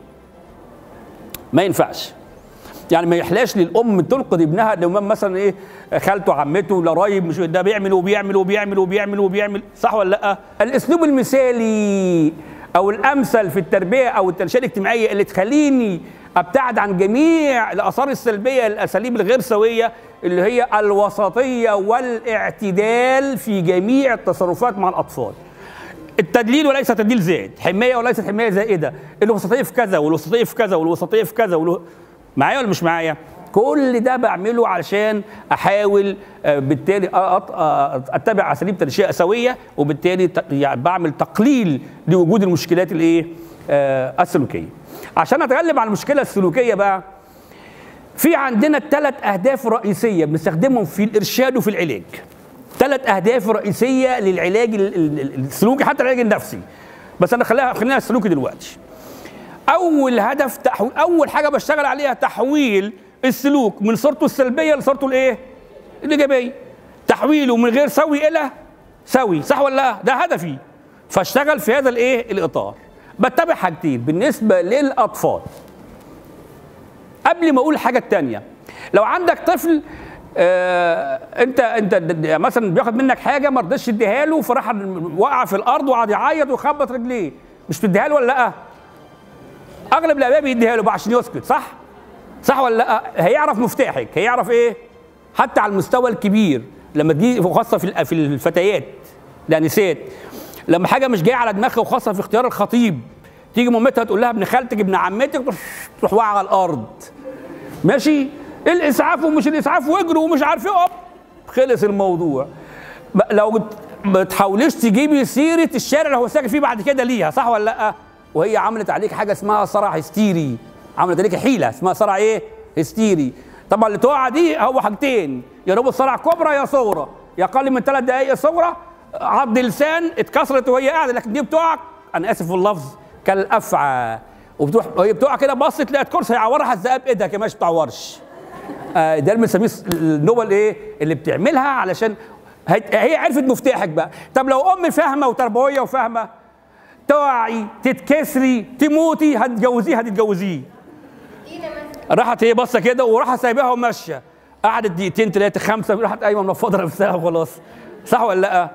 ما ينفعش يعني ما يحلاش للام تنقد ابنها لو مثلا ايه خالته عمته القرايب مش ده بيعمل وبيعمل وبيعمل وبيعمل وبيعمل صح ولا لا؟ الاسلوب المثالي او الامثل في التربيه او التنشئه الاجتماعيه اللي تخليني ابتعد عن جميع الاثار السلبيه الاساليب الغير سويه اللي هي الوسطيه والاعتدال في جميع التصرفات مع الاطفال. التدليل وليس تدليل زائد، حمايه وليست حمايه زائده، الوسطيه في كذا والوسطيه في كذا والوسطيه في كذا والو... معايا ولا مش معايا؟ كل ده بعمله علشان احاول بالتالي اتبع اساليب تنشئه سويه وبالتالي يعني بعمل تقليل لوجود المشكلات الايه؟ السلوكيه. عشان اتغلب على المشكله السلوكيه بقى في عندنا ثلاث اهداف رئيسيه بنستخدمهم في الارشاد وفي العلاج ثلاث اهداف رئيسيه للعلاج ال- ال- ال- السلوكي حتى العلاج النفسي بس انا خليها خلينا السلوكي دلوقتي اول هدف تحويل اول حاجه بشتغل عليها تحويل السلوك من صورته السلبيه لصورته الايه الايجابيه تحويله من غير سوي الى سوي صح ولا لا ده هدفي فاشتغل في هذا الايه الاطار بتبع حاجتين بالنسبه للاطفال قبل ما اقول الحاجه الثانيه لو عندك طفل آه انت انت د- د- مثلا بياخد منك حاجه ما رضيتش تديها له فراح وقع في الارض وقعد يعيط ويخبط رجليه مش تديها له ولا لا؟ اغلب الاباء بيديها له بقى عشان يسكت صح؟ صح ولا لا؟ هيعرف مفتاحك هيعرف ايه؟ حتى على المستوى الكبير لما تجي خاصه في ال- في الفتيات الانسات لما حاجه مش جايه على دماغها وخاصه في اختيار الخطيب تيجي مامتها تقول لها ابن خالتك ابن عمتك تروح واقعه على الارض ماشي الاسعاف ومش الاسعاف واجروا ومش عارف ايه أوب، خلص الموضوع ب- لو بت- ما تحاوليش تجيبي سيره الشارع اللي هو ساكن فيه بعد كده ليها صح ولا لا وهي عملت عليك حاجه اسمها صرع هستيري عملت عليك حيله اسمها صرع ايه هستيري طبعا اللي تقع دي هو حاجتين يا رب صرع كبرى يا صغرى يا اقل من ثلاث دقائق صغرى عض لسان اتكسرت وهي قاعده لكن دي بتقع انا اسف في اللفظ كالافعى وبتروح وهي بتقع كده بصت لقت كرسي هيعورها هتزقها بايدها كمان ما بتعورش آه، ده اللي بنسميه النوبل ايه اللي بتعملها علشان هي هي عرفت مفتاحك بقى طب لو ام فاهمه وتربويه وفاهمه توعي تتكسري تموتي هتجوزيه هتتجوزيه راحت هي بصه كده وراحت سايباها وماشيه قعدت دقيقتين ثلاثه خمسه راحت قايمه منفضه نفسها وخلاص صح ولا لا؟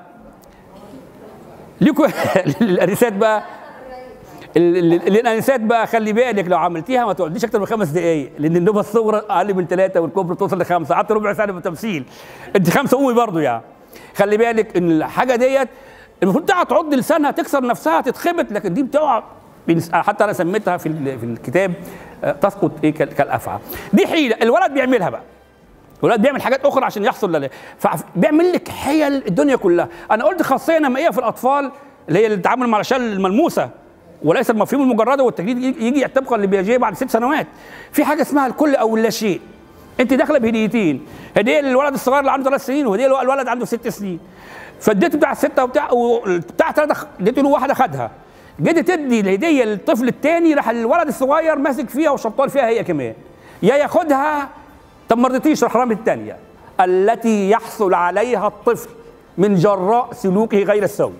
ليكوا الانسات بقى ال- ال- الانسات بقى خلي بالك لو عملتيها ما تقعديش اكتر من خمس دقائق لان النوبه الصغرى اقل من ثلاثه والكبرى توصل لخمسه قعدت ربع ساعه بالتمثيل انت خمسه قومي برضه يعني خلي بالك ان الحاجه ديت المفروض تقعد تعض لسانها تكسر نفسها تتخبط لكن دي بتقع بنس- حتى انا سميتها في ال- في الكتاب آه، تسقط ايه كال- كالافعى دي حيله الولد بيعملها بقى الولاد بيعمل حاجات اخرى عشان يحصل لله فبيعمل لك حيل الدنيا كلها انا قلت خاصيه نمائيه في الاطفال اللي هي التعامل مع الاشياء الملموسه وليس المفهوم المجرده والتجديد يجي يجي طبقا لبياجيه بعد ست سنوات في حاجه اسمها الكل او اللا شيء انت داخله بهديتين هديه للولد الصغير اللي عنده ثلاث سنين وهديه للولد عنده ست سنين فاديته بتاع السته وبتاع بتاع ثلاثه اديته له واحده خدها جيت تدي الهديه للطفل الثاني راح الولد الصغير ماسك فيها وشطان فيها هي كمان يا ياخدها طب ما رضيتيش راح رامي الثانيه التي يحصل عليها الطفل من جراء سلوكه غير السوي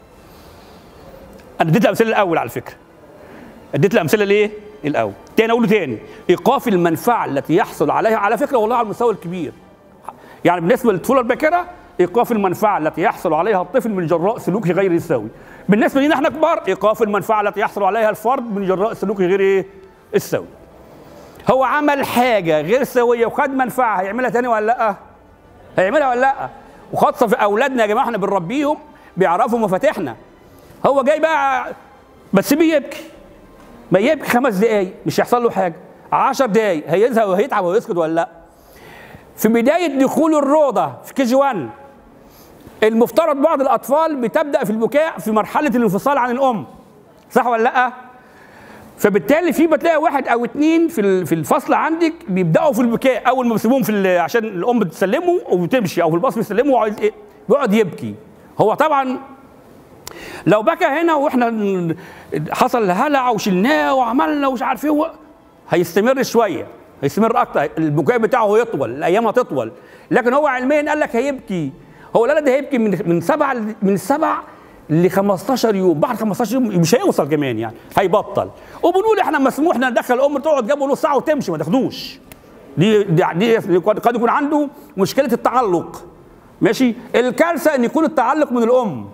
انا اديت الامثله الاول على فكره اديت الامثله الايه الاول تاني اقوله تاني ايقاف المنفعه التي يحصل عليها على فكره والله على المستوى الكبير يعني بالنسبه للطفوله الباكره ايقاف المنفعه التي يحصل عليها الطفل من جراء سلوكه غير السوي بالنسبه لنا احنا كبار ايقاف المنفعه التي يحصل عليها الفرد من جراء سلوكه غير ايه السوي هو عمل حاجه غير سويه وخد منفعه هيعملها تاني ولا لا هيعملها ولا لا وخاصه في اولادنا يا جماعه احنا بنربيهم بيعرفوا مفاتيحنا هو جاي بقى بس بيبكي ما يبكي خمس دقايق مش هيحصل له حاجه عشر دقايق هيزهق وهيتعب ويسكت ولا لا في بدايه دخول الروضه في كي جي 1 المفترض بعض الاطفال بتبدا في البكاء في مرحله الانفصال عن الام صح ولا لا فبالتالي في بتلاقي واحد او اتنين في ال- في الفصل عندك بيبداوا في البكاء اول ما بيسيبوهم في ال- عشان الام بتسلمه وبتمشي او في الباص بيسلمه وعايز ايه بيقعد يبكي هو طبعا لو بكى هنا واحنا ن- حصل هلع وشلناه وعملنا ومش عارف ايه هو- هيستمر شويه هيستمر اكتر البكاء بتاعه هيطول الايام هتطول لكن هو علميا قال لك هيبكي هو الولد هيبكي من من سبعه ل- من سبع ل 15 يوم بعد 15 يوم مش هيوصل كمان يعني هيبطل وبنقول احنا مسموح لنا ندخل الام تقعد جنبه نص ساعه وتمشي ما تاخدوش دي دي, دي قد قد يكون عنده مشكله التعلق ماشي الكارثه ان يكون التعلق من الام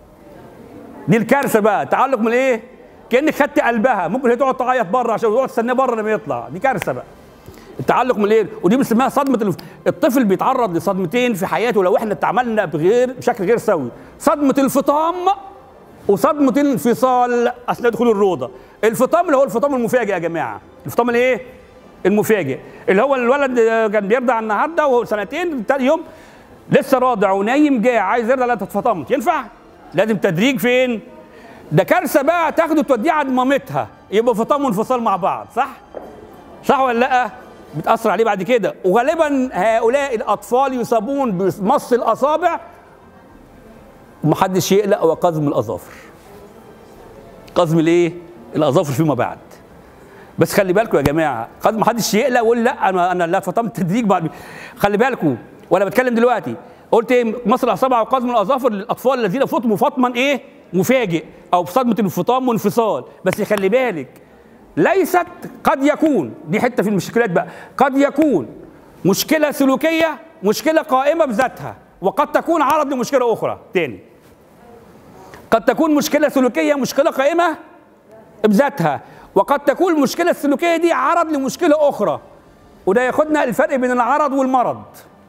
دي الكارثه بقى تعلق من ايه كانك خدت قلبها ممكن هي تقعد تعيط بره عشان تقعد تستناه بره لما يطلع دي كارثه بقى التعلق من الايه ودي بنسميها صدمه الف... الطفل بيتعرض لصدمتين في حياته لو احنا اتعاملنا بغير بشكل غير سوي صدمه الفطام وصدمه الانفصال اثناء دخول الروضه الفطام اللي هو الفطام المفاجئ يا جماعه الفطام الايه المفاجئ اللي هو الولد كان بيرضع النهارده وهو سنتين تاني يوم لسه راضع ونايم جاي عايز يرضع لا اتفطمت ينفع لازم تدريج فين ده كارثه بقى تاخده توديه عند مامتها يبقى فطام وانفصال مع بعض صح صح ولا لا بتاثر عليه بعد كده وغالبا هؤلاء الاطفال يصابون بمص الاصابع ومحدش يقلق وقزم الاظافر قزم الايه الاظافر فيما بعد بس خلي بالكم يا جماعه قد ما حدش يقلق ويقول لا انا انا لا فطمت تدريج بعد خلي بالكم وانا بتكلم دلوقتي قلت ايه مصر الاصابع وقزم الاظافر للاطفال الذين فطموا فطما ايه مفاجئ او بصدمه الانفطام وانفصال بس خلي بالك ليست قد يكون دي حته في المشكلات بقى قد يكون مشكله سلوكيه مشكله قائمه بذاتها وقد تكون عرض لمشكله اخرى تاني قد تكون مشكله سلوكيه مشكله قائمه بذاتها وقد تكون المشكله السلوكيه دي عرض لمشكله اخرى وده ياخدنا الفرق بين العرض والمرض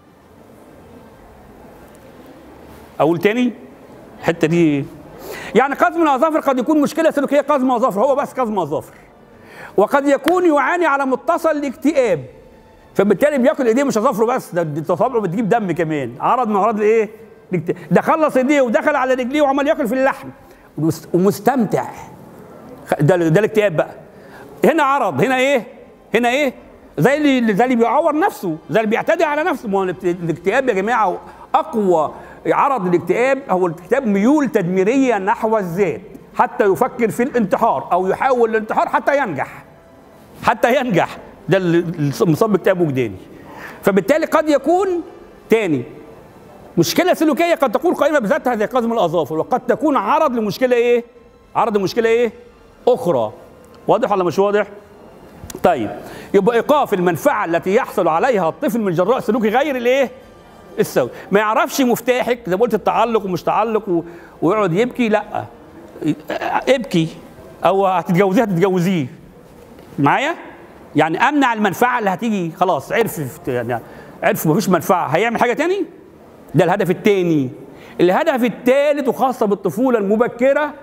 اقول تاني الحته دي يعني قزم الاظافر قد يكون مشكله سلوكيه قزم اظافر هو بس قزم اظافر وقد يكون يعاني على متصل لاكتئاب فبالتالي بياكل ايديه مش اظافره بس ده ده صوابعه بتجيب دم كمان عرض من اعراض الايه؟ الاكتئاب. ده خلص ايديه ودخل على رجليه وعمال ياكل في اللحم ومست- ومستمتع ده ده الاكتئاب بقى هنا عرض هنا ايه؟ هنا ايه؟ زي اللي زي اللي بيعور نفسه زي اللي بيعتدي على نفسه ما هو الاكت- الاكتئاب يا جماعه اقوى عرض الاكتئاب هو الاكتئاب ميول تدميريه نحو الذات حتى يفكر في الانتحار او يحاول الانتحار حتى ينجح حتى ينجح ده اللي مصاب باكتئاب وجداني فبالتالي قد يكون تاني مشكله سلوكيه قد تكون قائمه بذاتها زي قزم الاظافر وقد تكون عرض لمشكله ايه عرض لمشكله ايه اخرى واضح ولا مش واضح طيب يبقى ايقاف المنفعه التي يحصل عليها الطفل من جراء سلوك غير الايه السوي ما يعرفش مفتاحك زي ما قلت التعلق ومش تعلق و... ويقعد يبكي لا ابكي او هتتجوزيه هتتجوزيه معايا يعني امنع المنفعه اللي هتيجي خلاص عرف يعني عرف مفيش منفعه هيعمل حاجه تاني ده الهدف التاني الهدف الثالث وخاصه بالطفوله المبكره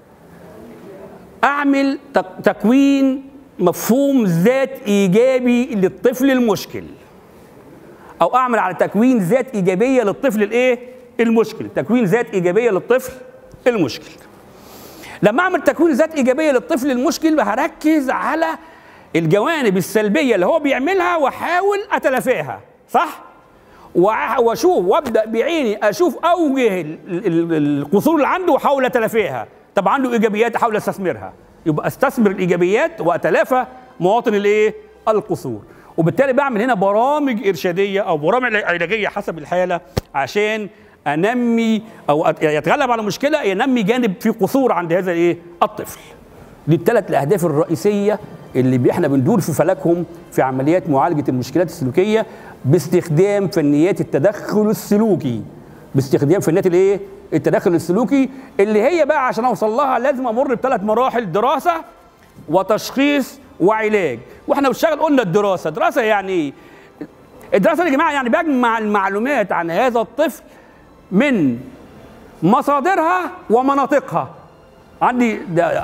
اعمل تك- تكوين مفهوم ذات ايجابي للطفل المشكل او اعمل على تكوين ذات ايجابيه للطفل الايه المشكل تكوين ذات ايجابيه للطفل المشكل لما اعمل تكوين ذات ايجابيه للطفل المشكل هركز على الجوانب السلبيه اللي هو بيعملها واحاول اتلافاها صح وع- واشوف وابدا بعيني اشوف اوجه ال- ال- القصور اللي عنده واحاول اتلافاها طب عنده ايجابيات احاول استثمرها يبقى استثمر الايجابيات واتلافى مواطن الايه القصور وبالتالي بعمل هنا برامج ارشاديه او برامج علاجيه حسب الحاله عشان انمي او أت- يتغلب على مشكله ينمي جانب فيه قصور عند هذا الايه الطفل دي الثلاث الاهداف الرئيسيه اللي بي- احنا بندور في فلكهم في عمليات معالجه المشكلات السلوكيه باستخدام فنيات التدخل السلوكي باستخدام فنيات الايه التدخل السلوكي اللي هي بقى عشان اوصل لها لازم امر بثلاث مراحل دراسه وتشخيص وعلاج واحنا بنشتغل قلنا الدراسه دراسه يعني ايه الدراسه يا جماعه يعني بجمع المعلومات عن هذا الطفل من مصادرها ومناطقها عندي ده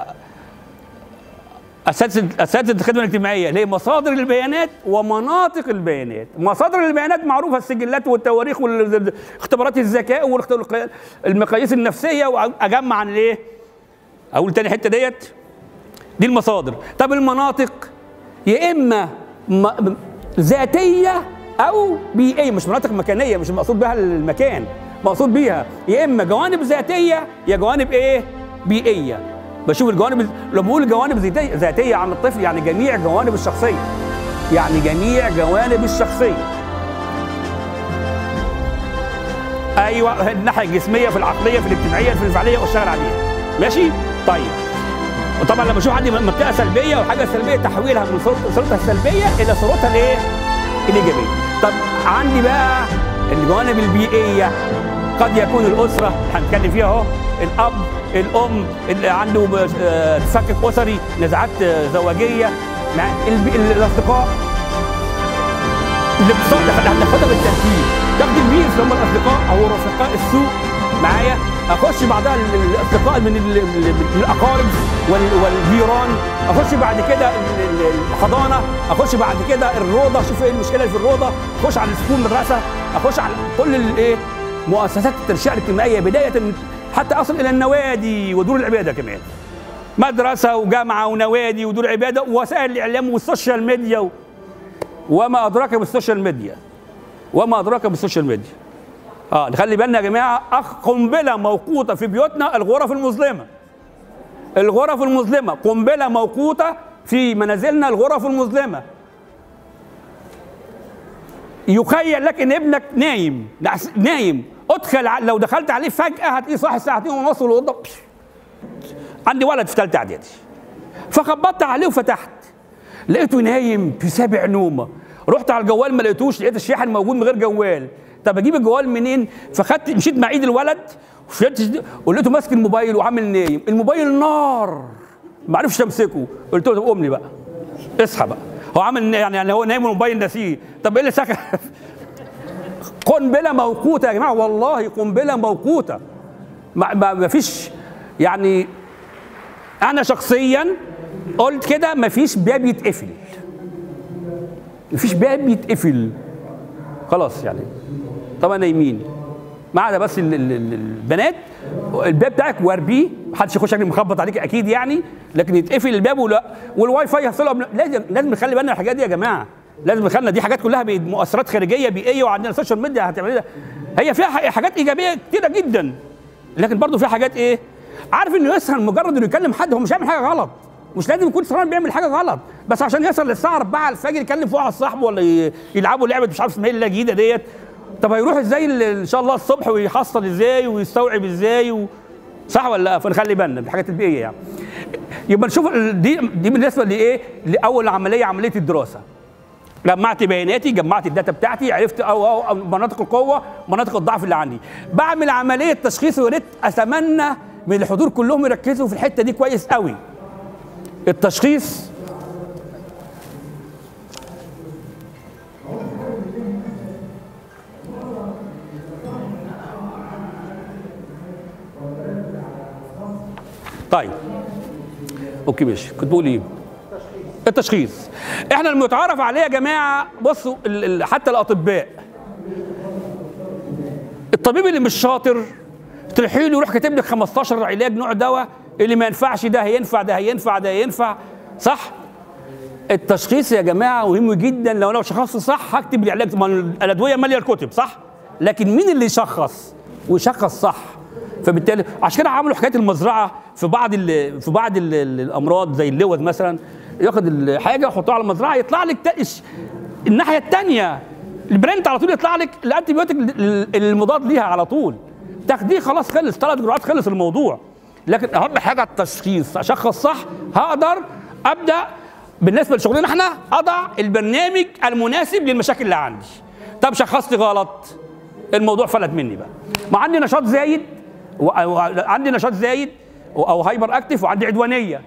اساتذه اساتذه الخدمه الاجتماعيه اللي هي مصادر البيانات ومناطق البيانات مصادر البيانات معروفه السجلات والتواريخ واختبارات الذكاء والمقاييس النفسيه واجمع عن الايه اقول تاني حته ديت دي المصادر طب المناطق يا اما م- ذاتيه او بيئيه مش مناطق مكانيه مش المقصود بها المكان مقصود بيها يا اما جوانب ذاتيه يا جوانب ايه بيئيه بشوف الجوانب لما بقول جوانب ذاتيه ذاتيه عن الطفل يعني جميع جوانب الشخصيه يعني جميع جوانب الشخصيه ايوه الناحيه الجسميه في العقليه في الاجتماعيه في الانفعاليه واشتغل عليها ماشي طيب وطبعا لما اشوف عندي منطقه سلبيه وحاجه سلبيه تحويلها من صورت- صورتها السلبيه الى صورتها الايه؟ الايجابيه. طب عندي بقى الجوانب البيئيه قد يكون الاسره هنتكلم فيها اهو الاب الام اللي عنده ب- آه، تفكك اسري نزاعات آه، زواجيه مع الب- الاصدقاء الاقتصاد هناخدها بالترتيب تاخد الميز اللي هم الاصدقاء او رفقاء السوء معايا اخش بعدها ال- ال- الاصدقاء من ال- ال- من الاقارب وال- والجيران اخش بعد كده ال- ال- الحضانه اخش بعد كده الروضه اشوف ايه المشكله اللي في الروضه اخش على سكون المدرسه اخش على كل الايه مؤسسات التنشئه الاجتماعيه بدايه من حتى اصل الى النوادي ودور العباده كمان مدرسه وجامعه ونوادي ودور عباده ووسائل الاعلام والسوشيال ميديا و... وما ادراك بالسوشيال ميديا وما ادراك بالسوشيال ميديا اه نخلي بالنا يا جماعه اخ قنبله موقوته في بيوتنا الغرف المظلمه الغرف المظلمه قنبله موقوته في منازلنا الغرف المظلمه يخيل لك ان ابنك نايم نعس- نايم ادخل ع- لو دخلت عليه فجاه هتلاقيه صاحي الساعه 2 ونص والاوضه عندي ولد في ثالثه اعدادي فخبطت عليه وفتحت لقيته نايم في سابع نومه رحت على الجوال ما لقيتوش لقيت الشاحن موجود من غير جوال طب اجيب الجوال منين فخدت مشيت مع ايد الولد وشلت- ولقيته ماسك الموبايل وعامل نايم الموبايل نار ما عرفش امسكه قلت له طب قوم لي بقى اصحى بقى هو عامل يعني يعني هو نايم والموبايل ناسيه طب ايه اللي سكت قنبله موقوته يا جماعه والله قنبله موقوته ما, ما, ما فيش يعني انا شخصيا قلت كده ما فيش باب يتقفل ما فيش باب يتقفل خلاص يعني طبعا نايمين ما عدا بس ال- ال- ال- البنات الباب بتاعك واربيه محدش يخش عليك مخبط عليك اكيد يعني لكن يتقفل الباب ولا والواي فاي يفصله قبل- لازم لازم نخلي بالنا من الحاجات دي يا جماعه لازم نخلي دي حاجات كلها بي- مؤثرات خارجيه بيئيه وعندنا السوشيال ميديا هتعمل ده هي فيها ح- حاجات ايجابيه كتيره جدا لكن برضه فيها حاجات ايه عارف انه يسهل مجرد انه يكلم حد هو مش هيعمل حاجه غلط مش لازم يكون سهران بيعمل حاجه غلط بس عشان يوصل للساعه 4 الفجر يكلم فوق على صاحبه ولا ي- يلعبوا لعبه مش عارف اسمها ايه اللي جديده ديت طب هيروح ازاي ال- ان شاء الله الصبح ويحصل ازاي ويستوعب ازاي و... صح ولا لا فنخلي بالنا دي الحاجات البيئيه يعني يبقى نشوف ال- دي دي بالنسبه لايه لاول عمليه عمليه الدراسه جمعت بياناتي جمعت الداتا بتاعتي عرفت أو, أو, أو مناطق القوه مناطق الضعف اللي عندي بعمل عمليه تشخيص ويا ريت اتمنى من الحضور كلهم يركزوا في الحته دي كويس قوي التشخيص طيب اوكي ماشي كنت بقول ايه التشخيص احنا المتعارف عليه يا جماعه بصوا ال- ال- حتى الاطباء الطبيب اللي مش شاطر تروحي له يروح كاتب لك 15 علاج نوع دواء اللي ما ينفعش ده هينفع ده هينفع ده هينفع صح التشخيص يا جماعه مهم جدا لو انا شخصت صح هكتب العلاج ما الادويه ماليه الكتب صح لكن مين اللي يشخص ويشخص صح فبالتالي عشان كده عملوا حكايه المزرعه في بعض ال في بعض ال الامراض زي اللوز مثلا ياخد الحاجه يحطها على المزرعه يطلع لك تا- الش- الناحيه الثانيه البرنت على طول يطلع لك الانتي بيوتيك ال- المضاد ليها على طول تاخديه خلاص خلص ثلاث جرعات خلص الموضوع لكن اهم حاجه التشخيص اشخص صح هقدر ابدا بالنسبه لشغلنا احنا اضع البرنامج المناسب للمشاكل اللي عندي طب شخصت غلط الموضوع فلت مني بقى ما عندي نشاط زايد و- و- عندي نشاط زايد و- او هايبر اكتف وعندي عدوانيه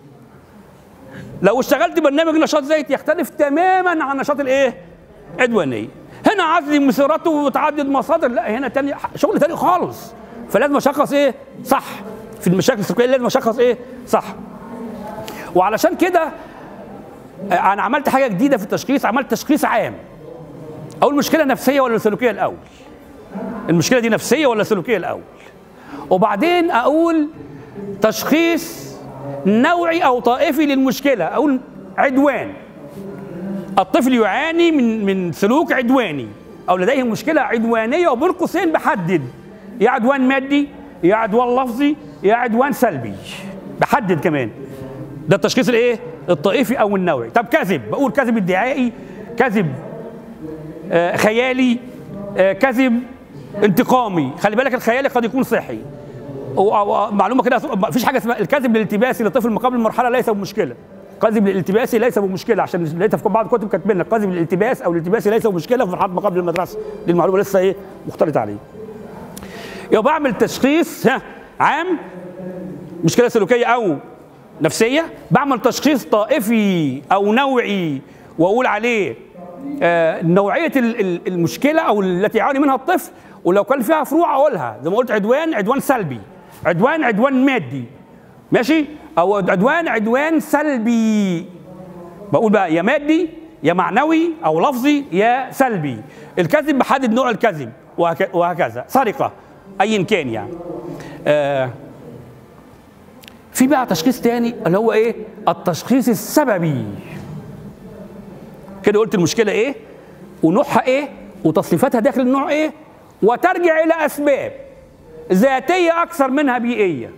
لو اشتغلت برنامج نشاط زايد يختلف تماما عن نشاط الايه عدوانيه هنا عزل مسيرات وتعدد مصادر لا هنا تاني شغل تاني خالص فلازم اشخص ايه صح في المشاكل السلوكيه لازم اشخص ايه صح وعلشان كده آه، انا عملت حاجه جديده في التشخيص عملت تشخيص عام اقول مشكله نفسيه ولا سلوكيه الاول المشكله دي نفسيه ولا سلوكيه الاول وبعدين اقول تشخيص نوعي او طائفي للمشكله اقول عدوان الطفل يعاني من من سلوك عدواني او لديه مشكله عدوانيه وبين قوسين بحدد يا عدوان مادي يا عدوان لفظي يا عدوان سلبي بحدد كمان ده التشخيص الايه الطائفي او النوعي طب كذب بقول كذب ادعائي كذب آه خيالي آه كذب انتقامي خلي بالك الخيالي قد يكون صحي و- و- معلومه كده ما فيش حاجه اسمها الكذب الالتباسي للطفل ما قبل المرحله ليس بمشكله الكذب الالتباسي ليس بمشكله عشان لقيتها في بعض الكتب كاتبين لك الكذب الالتباس او الالتباسي ليس بمشكله في مرحله ما قبل المدرسه دي المعلومه لسه ايه مختلطه عليه يبقى بعمل تشخيص ها عام مشكله سلوكيه او نفسيه بعمل تشخيص طائفي او نوعي واقول عليه آه، نوعيه ال- ال- المشكله او التي يعاني منها الطفل ولو كان فيها فروع اقولها زي ما قلت عدوان عدوان سلبي عدوان عدوان مادي ماشي او عدوان عدوان سلبي بقول بقى يا مادي يا معنوي او لفظي يا سلبي الكذب بحدد نوع الكذب وهك- وهكذا سرقه ايا كان يعني آه في بقى تشخيص تاني اللي هو ايه التشخيص السببي كده قلت المشكله ايه ونوعها ايه وتصنيفاتها داخل النوع ايه وترجع الى اسباب ذاتيه اكثر منها بيئيه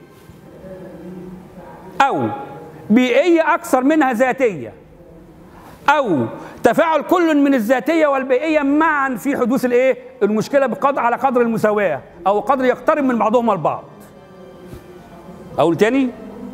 او بيئيه اكثر منها ذاتيه او تفاعل كل من الذاتيه والبيئيه معا في حدوث الايه المشكله بقدر على قدر المساواه او قدر يقترب من بعضهما البعض اقول تاني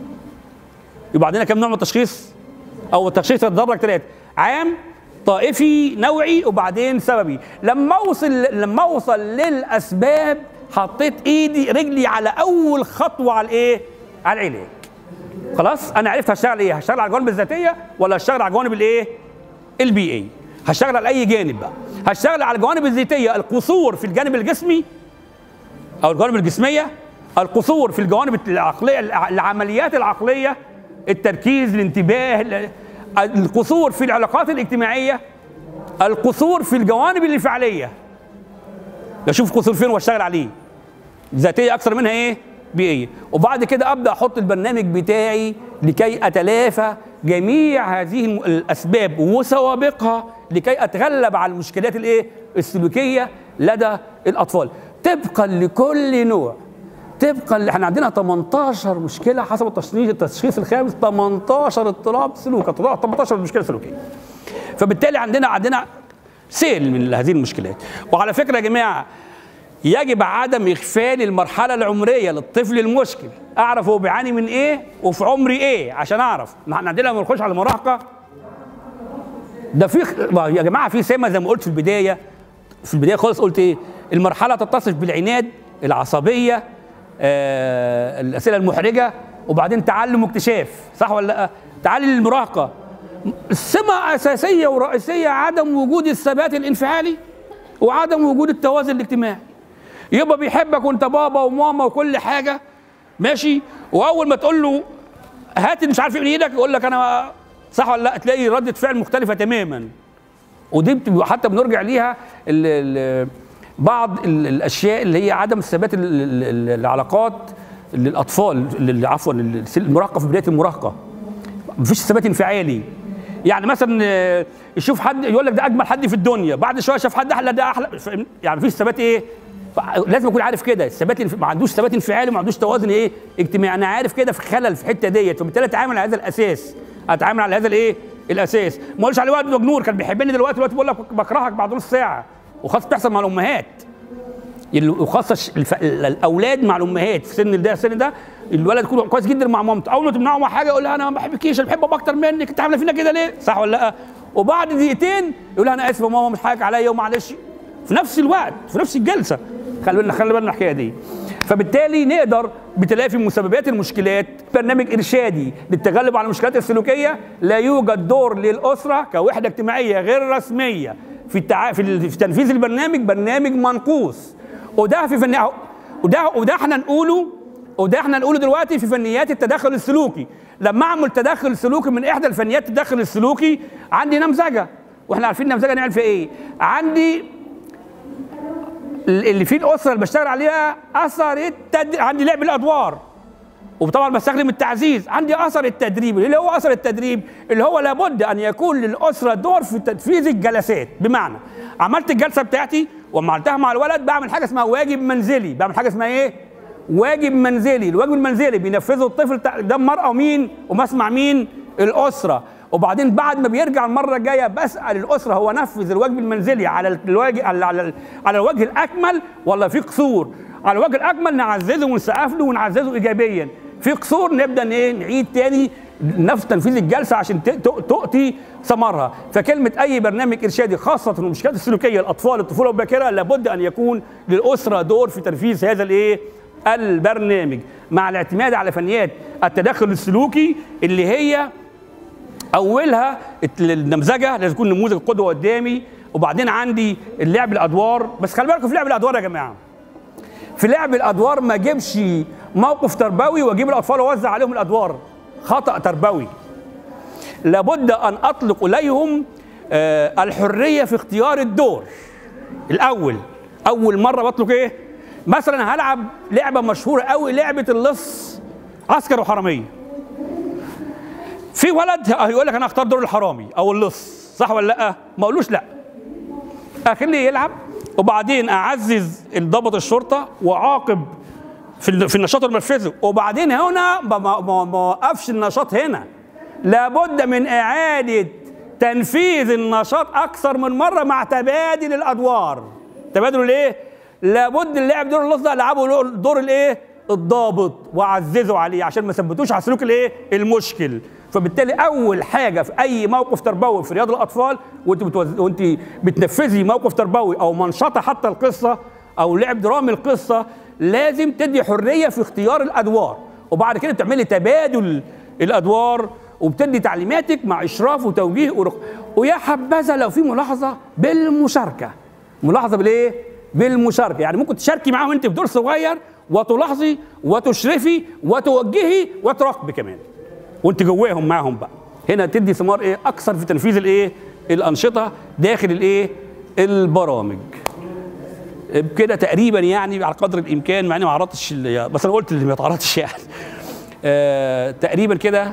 يبقى عندنا كم نوع من التشخيص او التشخيص يتدرج ثلاثه عام طائفي نوعي وبعدين سببي لما اوصل لما اوصل للاسباب حطيت ايدي رجلي على اول خطوه على الايه على العلاج خلاص انا عرفت هشتغل ايه هشتغل على الجوانب الذاتيه ولا هشتغل على الجوانب الايه البيئيه هشتغل على اي جانب بقى هشتغل على الجوانب الذاتيه القصور في الجانب الجسمي او الجوانب الجسميه القصور في الجوانب العقليه العمليات العقليه التركيز الانتباه ال- القصور في العلاقات الاجتماعيه القصور في الجوانب الانفعاليه اشوف قصور فين واشتغل عليه ذاتيه اكثر منها ايه بيئيه وبعد كده ابدا احط البرنامج بتاعي لكي اتلافى جميع هذه الم- الاسباب وسوابقها لكي اتغلب على المشكلات الايه السلوكيه لدى الاطفال طبقا لكل نوع طبقا ل- احنا عندنا 18 مشكله حسب التشخيص التشخيص الخامس 18 اضطراب سلوك 18 مشكله سلوكيه فبالتالي عندنا عندنا سيل من هذه المشكلات وعلى فكره يا جماعه يجب عدم اغفال المرحله العمريه للطفل المشكل اعرف هو بيعاني من ايه وفي عمري ايه عشان اعرف ما احنا عندنا لما نخش على المراهقه ده في ما يا جماعه في سمه زي ما قلت في البدايه في البدايه خالص قلت ايه المرحله تتصف بالعناد العصبيه آه الاسئله المحرجه وبعدين تعلم واكتشاف صح ولا لا تعلم المراهقه سمه اساسيه ورئيسيه عدم وجود الثبات الانفعالي وعدم وجود التوازن الاجتماعي يبقى بيحبك وانت بابا وماما وكل حاجه ماشي واول ما تقول له هات مش عارف ايه من ايدك يقول لك انا صح ولا لا تلاقي رده فعل مختلفه تماما ودي بتبقى حتى بنرجع ليها ال ال بعض ال الاشياء اللي هي عدم الثبات ال- ال- ال- العلاقات للاطفال ال- عفوا السن- المراهقه في بدايه المراهقه مفيش ثبات انفعالي يعني مثلا آه، يشوف حد يقول لك ده اجمل حد في الدنيا بعد شويه شاف حد احلى ده احلى فاهم؟ يعني مفيش ثبات ايه ف- لازم يكون عارف كده الثبات الانف- ما عندوش ثبات انفعالي ما عندوش توازن ايه اجتماعي انا عارف كده في خلل في الحته ديت فبالتالي اتعامل على هذا الاساس اتعامل على هذا الايه الاساس ما اقولش عليه وقت مجنون كان بيحبني دلوقتي دلوقتي بقول لك بكرهك بعد نص ساعه وخاصه بتحصل مع الامهات ال- وخاصه الش- الف... ال- الاولاد مع الامهات في سن ده السن ده الولد يكون كويس جدا مع مامته اول ما تمنعه مع حاجه يقول لها انا ما بحبكيش انا بحب بابا اكتر منك انت عامله فينا كده ليه صح ولا لا وبعد دقيقتين يقول لها انا اسف يا ماما مش حاجه عليا ومعلش في نفس الوقت في نفس الجلسه خلي بالنا خلي بالنا من الحكايه دي فبالتالي نقدر بتلافي مسببات المشكلات برنامج ارشادي للتغلب على المشكلات السلوكيه لا يوجد دور للاسره كوحده اجتماعيه غير رسميه في التع... في, ال... في تنفيذ البرنامج برنامج منقوص وده في فن وده وده احنا نقوله وده احنا نقوله دلوقتي في فنيات التدخل السلوكي لما اعمل تدخل سلوكي من احدى الفنيات التدخل السلوكي عندي نمذجه واحنا عارفين النمذجه نعمل فيها ايه عندي اللي فيه الاسره اللي بشتغل عليها اثر التد... عندي لعب الادوار وطبعا بستخدم التعزيز عندي اثر التدريب اللي هو اثر التدريب اللي هو لابد ان يكون للاسره دور في تنفيذ الجلسات بمعنى عملت الجلسه بتاعتي وعملتها مع الولد بعمل حاجه اسمها واجب منزلي بعمل حاجه اسمها ايه واجب منزلي الواجب المنزلي بينفذه الطفل تع- ده المراه ومين ومسمع مين الاسره وبعدين بعد ما بيرجع المره الجايه بسال الاسره هو نفذ الواجب المنزلي على الواجب على على, على الوجه الاكمل ولا في قصور على الوجه الاكمل نعززه ونسقف له ونعززه ايجابيا في قصور نبدا ايه نعيد تاني نفس تنفيذ الجلسه عشان ت- ت- تؤتي ثمرها فكلمه اي برنامج ارشادي خاصه في المشكلات السلوكيه الاطفال الطفوله الباكره لابد ان يكون للاسره دور في تنفيذ هذا الايه البرنامج مع الاعتماد على فنيات التدخل السلوكي اللي هي اولها الت- النمذجه لازم يكون نموذج قدوه قدامي وبعدين عندي اللعب الادوار بس خلي بالكم في لعب الادوار يا جماعه في لعب الادوار ما اجيبش موقف تربوي واجيب الاطفال واوزع عليهم الادوار خطا تربوي لابد ان اطلق اليهم آه، الحريه في اختيار الدور الاول اول مره بطلق ايه مثلا هلعب لعبه مشهوره قوي لعبه اللص عسكر وحراميه في ولد هيقول لك انا اختار دور الحرامي او اللص صح ولا لا ما اقولوش لا اخليه يلعب وبعدين اعزز ضابط الشرطه واعاقب في ال- في النشاط المنفذي وبعدين هنا ما- ما ما- ما اوقفش النشاط هنا لابد من اعاده تنفيذ النشاط اكثر من مره مع تبادل الادوار تبادل الايه لابد اللاعب دور اللفظ ده العبه له دور الايه الضابط واعززه عليه عشان ما ثبتوش على سلوك الايه المشكل فبالتالي اول حاجه في اي موقف تربوي في رياض الاطفال وانت بتوز... وانت بتنفذي موقف تربوي او منشطه حتى القصه او لعب درامي القصه لازم تدي حريه في اختيار الادوار وبعد كده بتعملي تبادل الادوار وبتدي تعليماتك مع اشراف وتوجيه ورق... ويا حبذا لو في ملاحظه بالمشاركه ملاحظه بالايه بالمشاركه يعني ممكن تشاركي معاهم انت في دور صغير وتلاحظي وتشرفي وتوجهي وتراقبي كمان وانت جواهم معاهم بقى هنا تدي ثمار ايه اكثر في تنفيذ الايه الانشطه داخل الايه البرامج بكده تقريبا يعني على قدر الامكان مع اني ما عرضتش ال- بس انا قلت اللي ما يتعرضش يعني آه تقريبا كده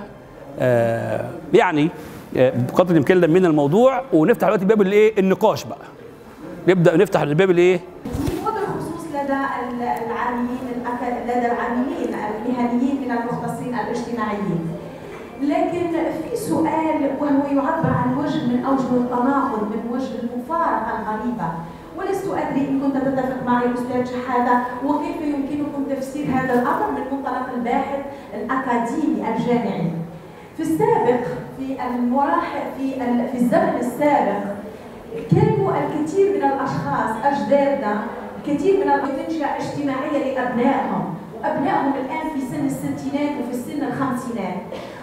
آه يعني آه بقدر الامكان لمينا الموضوع ونفتح دلوقتي باب الايه النقاش بقى نبدا نفتح الباب الايه وبالخصوص لدى ال- العاملين الأك- لدى العاملين المهنيين من المختصين الاجتماعيين لكن في سؤال وهو يعبر عن وجه من اوجه التناقض من وجه المفارقه الغريبه ولست ادري ان كنت تتفق معي استاذ شحاده وكيف يمكنكم تفسير هذا الامر من منطلق الباحث الاكاديمي الجامعي. في السابق في المراحل في ال- في الزمن السابق كانوا الكثير من الاشخاص اجدادنا الكثير من الانشاء اجتماعيه لابنائهم وابنائهم الان في سن الستينات وفي السن الخمسينات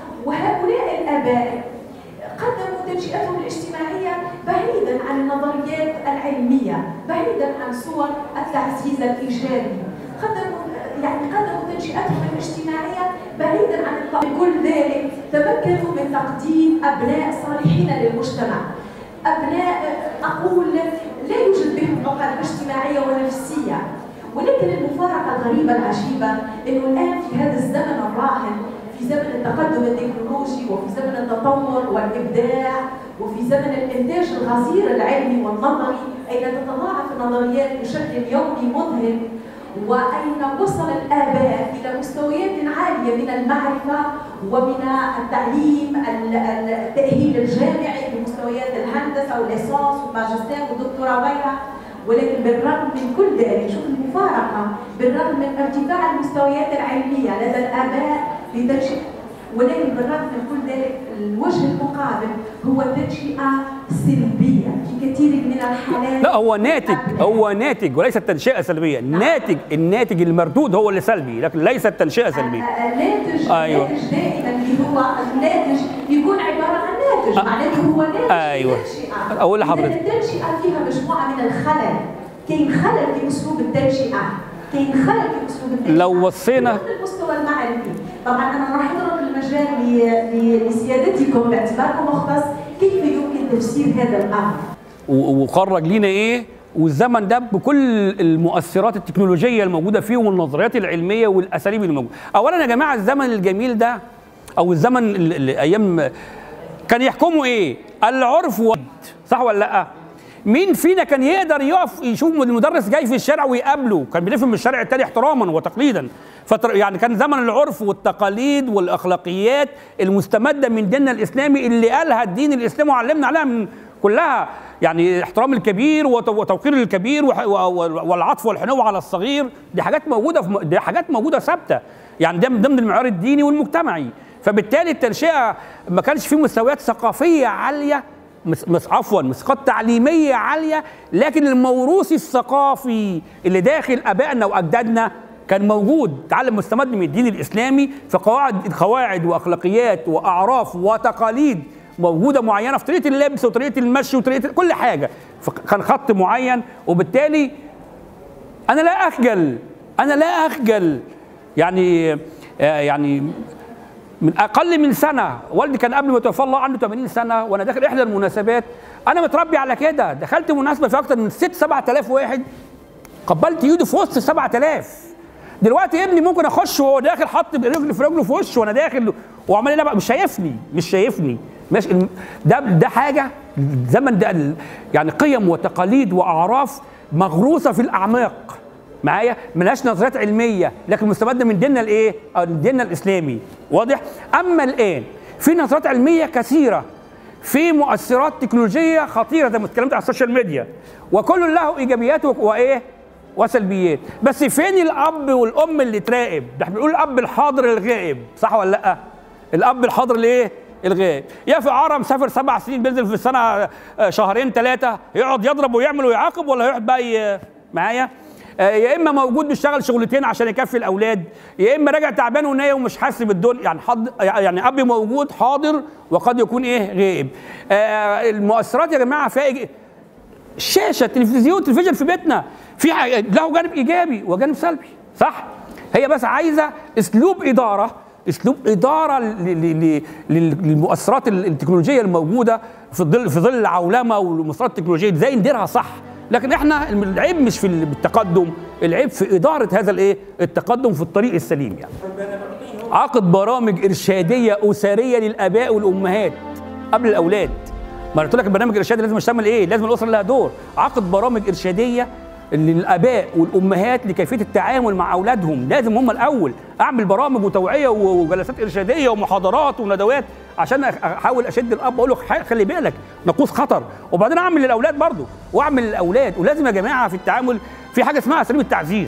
وهؤلاء الاباء قدموا تنشئتهم الاجتماعيه بعيدا عن النظريات العلميه بعيدا عن صور التعزيز الايجابي قدموا يعني قدموا تنشئتهم الاجتماعيه بعيدا عن الط- كل ذلك تمكنوا من تقديم ابناء صالحين للمجتمع ابناء اقول لا يوجد بهم عقد اجتماعيه ونفسيه ولكن المفارقه الغريبه العجيبه انه الان في هذا الزمن الراهن في زمن التقدم التكنولوجي وفي زمن التطور والابداع وفي زمن الانتاج الغزير العلمي والنظري اين تتضاعف النظريات بشكل يومي مذهل واين وصل الاباء الى مستويات عاليه من المعرفه ومن التعليم ال- ال- التاهيل الجامعي بمستويات الهندسه والليسانس والماجستير والدكتوراه وغيرها ولكن بالرغم من كل ذلك شوف المفارقه بالرغم من ارتفاع المستويات العلميه لدى الاباء لتنشئه ولكن بالرغم من كل ذلك الوجه المقابل هو تنشئه سلبيه في كثير من الحالات لا هو ناتج هو ناتج وليس التنشئه سلبيه ناتج الناتج المردود هو اللي سلبي لكن ليس التنشئه سلبيه الناتج أيوة. الناتج دائما اللي هو الناتج يكون عباره عن ناتج أ- معناته هو ناتج أيوة. للتنشئة. أقول لحضرتك. إذا التنشئه فيها مجموعه من الخلل كاين خلل في اسلوب التنشئه كاين خلل في اسلوب التنشئه لو وصينا- في المستوى المعرفي طبعا انا راح اضرب المجال ل- ل- لسيادتكم باعتباركم مختص كيف يمكن تفسير هذا الامر و- وخرج لينا ايه والزمن ده بكل المؤثرات التكنولوجيه الموجوده فيه والنظريات العلميه والاساليب اللي موجوده اولا يا جماعه الزمن الجميل ده او الزمن ال- ال- ايام كان يحكموا ايه العرف والد صح ولا لا مين فينا كان يقدر يقف يشوف المدرس جاي في الشارع ويقابله كان بيلف من الشارع التاني احتراما وتقليدا فتر يعني كان زمن العرف والتقاليد والاخلاقيات المستمده من ديننا الاسلامي اللي قالها الدين الاسلامي وعلمنا عليها من كلها يعني احترام الكبير وت- وتوقير الكبير وح- و- و- والعطف والحنو على الصغير دي حاجات موجوده في م- دي حاجات موجوده ثابته يعني ده من ضمن المعيار الديني والمجتمعي فبالتالي التنشئه ما كانش فيه مستويات ثقافيه عاليه مس مس عفوا مسقات تعليميه عاليه لكن الموروث الثقافي اللي داخل ابائنا واجدادنا كان موجود تعلم مستمد من الدين الاسلامي في قواعد قواعد واخلاقيات واعراف وتقاليد موجوده معينه في طريقه اللبس وطريقه المشي وطريقه كل حاجه فكان خط معين وبالتالي انا لا اخجل انا لا اخجل يعني آه يعني من اقل من سنه والدي كان قبل ما يتوفى الله عنده 80 سنه وانا داخل احدى المناسبات انا متربي على كده دخلت مناسبه في اكتر من 6 7000 واحد قبلت ايده في وسط 7000 دلوقتي ابني ممكن اخش وهو داخل حط رجل في رجله في وشه وانا داخل وعمال يلعب مش شايفني مش شايفني ماشي الم- ده ده حاجه الزمن ده ال- يعني قيم وتقاليد واعراف مغروسه في الاعماق معايا ملهاش نظريات علميه لكن مستمده من ديننا الايه؟ آه، ديننا الاسلامي واضح؟ اما الان في نظريات علميه كثيره في مؤثرات تكنولوجيه خطيره زي ما اتكلمت على السوشيال ميديا وكل له ايجابيات و- وايه؟ وسلبيات بس فين الاب والام اللي تراقب؟ ده احنا بنقول الاب الحاضر الغائب صح ولا لا؟ الاب الحاضر الايه؟ الغائب يا في عرب مسافر سبع سنين بينزل في السنه آه، شهرين ثلاثه يقعد يضرب ويعمل ويعاقب ولا يقعد بقى ي- معايا؟ آه، يا اما موجود بيشتغل شغلتين عشان يكفي الاولاد يا اما راجع تعبان ونايم ومش حاسس بالدنيا يعني حض يعني اب موجود حاضر وقد يكون ايه غائب آه المؤثرات يا جماعه فيها إيج- الشاشه التلفزيون التلفزيون في بيتنا في ح- له جانب ايجابي وجانب سلبي صح هي بس عايزه اسلوب اداره اسلوب اداره ل- ل- ل- لل- للمؤثرات ال- التكنولوجيه الموجوده في ظل في ظل العولمه والمؤثرات التكنولوجيه ازاي نديرها صح لكن احنا العيب مش في ال- بالتقدم العيب في اداره هذا الايه التقدم في الطريق السليم يعني عقد برامج ارشاديه اسريه للاباء والامهات قبل الاولاد ما أنا قلت لك البرنامج الارشادي لازم يشتمل ايه لازم الاسره لها دور عقد برامج ارشاديه للاباء والامهات لكيفيه التعامل مع اولادهم لازم هم الاول اعمل برامج وتوعيه وجلسات ارشاديه ومحاضرات وندوات عشان أخ- احاول اشد الاب واقول له ح- خلي بالك نقوص خطر وبعدين اعمل للاولاد برضه واعمل للاولاد ولازم يا جماعه في التعامل في حاجه اسمها اساليب التعزيز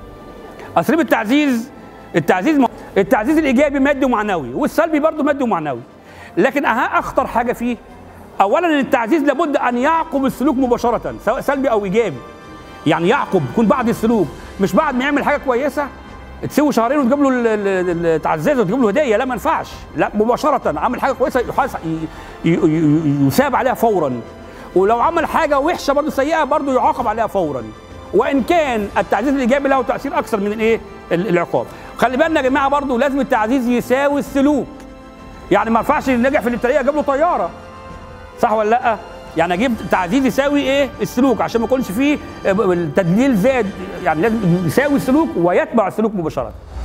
اساليب التعزيز التعزيز م- التعزيز الايجابي مادي ومعنوي والسلبي برضه مادي ومعنوي لكن أها اخطر حاجه فيه اولا ان التعزيز لابد ان يعقب السلوك مباشره سواء سلبي او ايجابي يعني يعقب يكون بعد السلوك مش بعد ما يعمل حاجه كويسه تسوي شهرين وتجيب له ال- ال- ال- تعززه وتجيب له هديه لا ما ينفعش لا مباشره عمل حاجه كويسه يحاس ي- ي- ي- يثاب عليها فورا ولو عمل حاجه وحشه برضه سيئه برضه يعاقب عليها فورا وان كان التعزيز الايجابي له تاثير اكثر من الايه ال- العقاب خلي بالنا يا جماعه برضه لازم التعزيز يساوي السلوك يعني ما ينفعش اللي نجح في الابتدائيه اجيب له طياره صح ولا لا يعني اجيب تعزيز يساوي ايه السلوك عشان ما يكونش فيه التدليل زاد يعني لازم يساوي السلوك ويتبع السلوك مباشره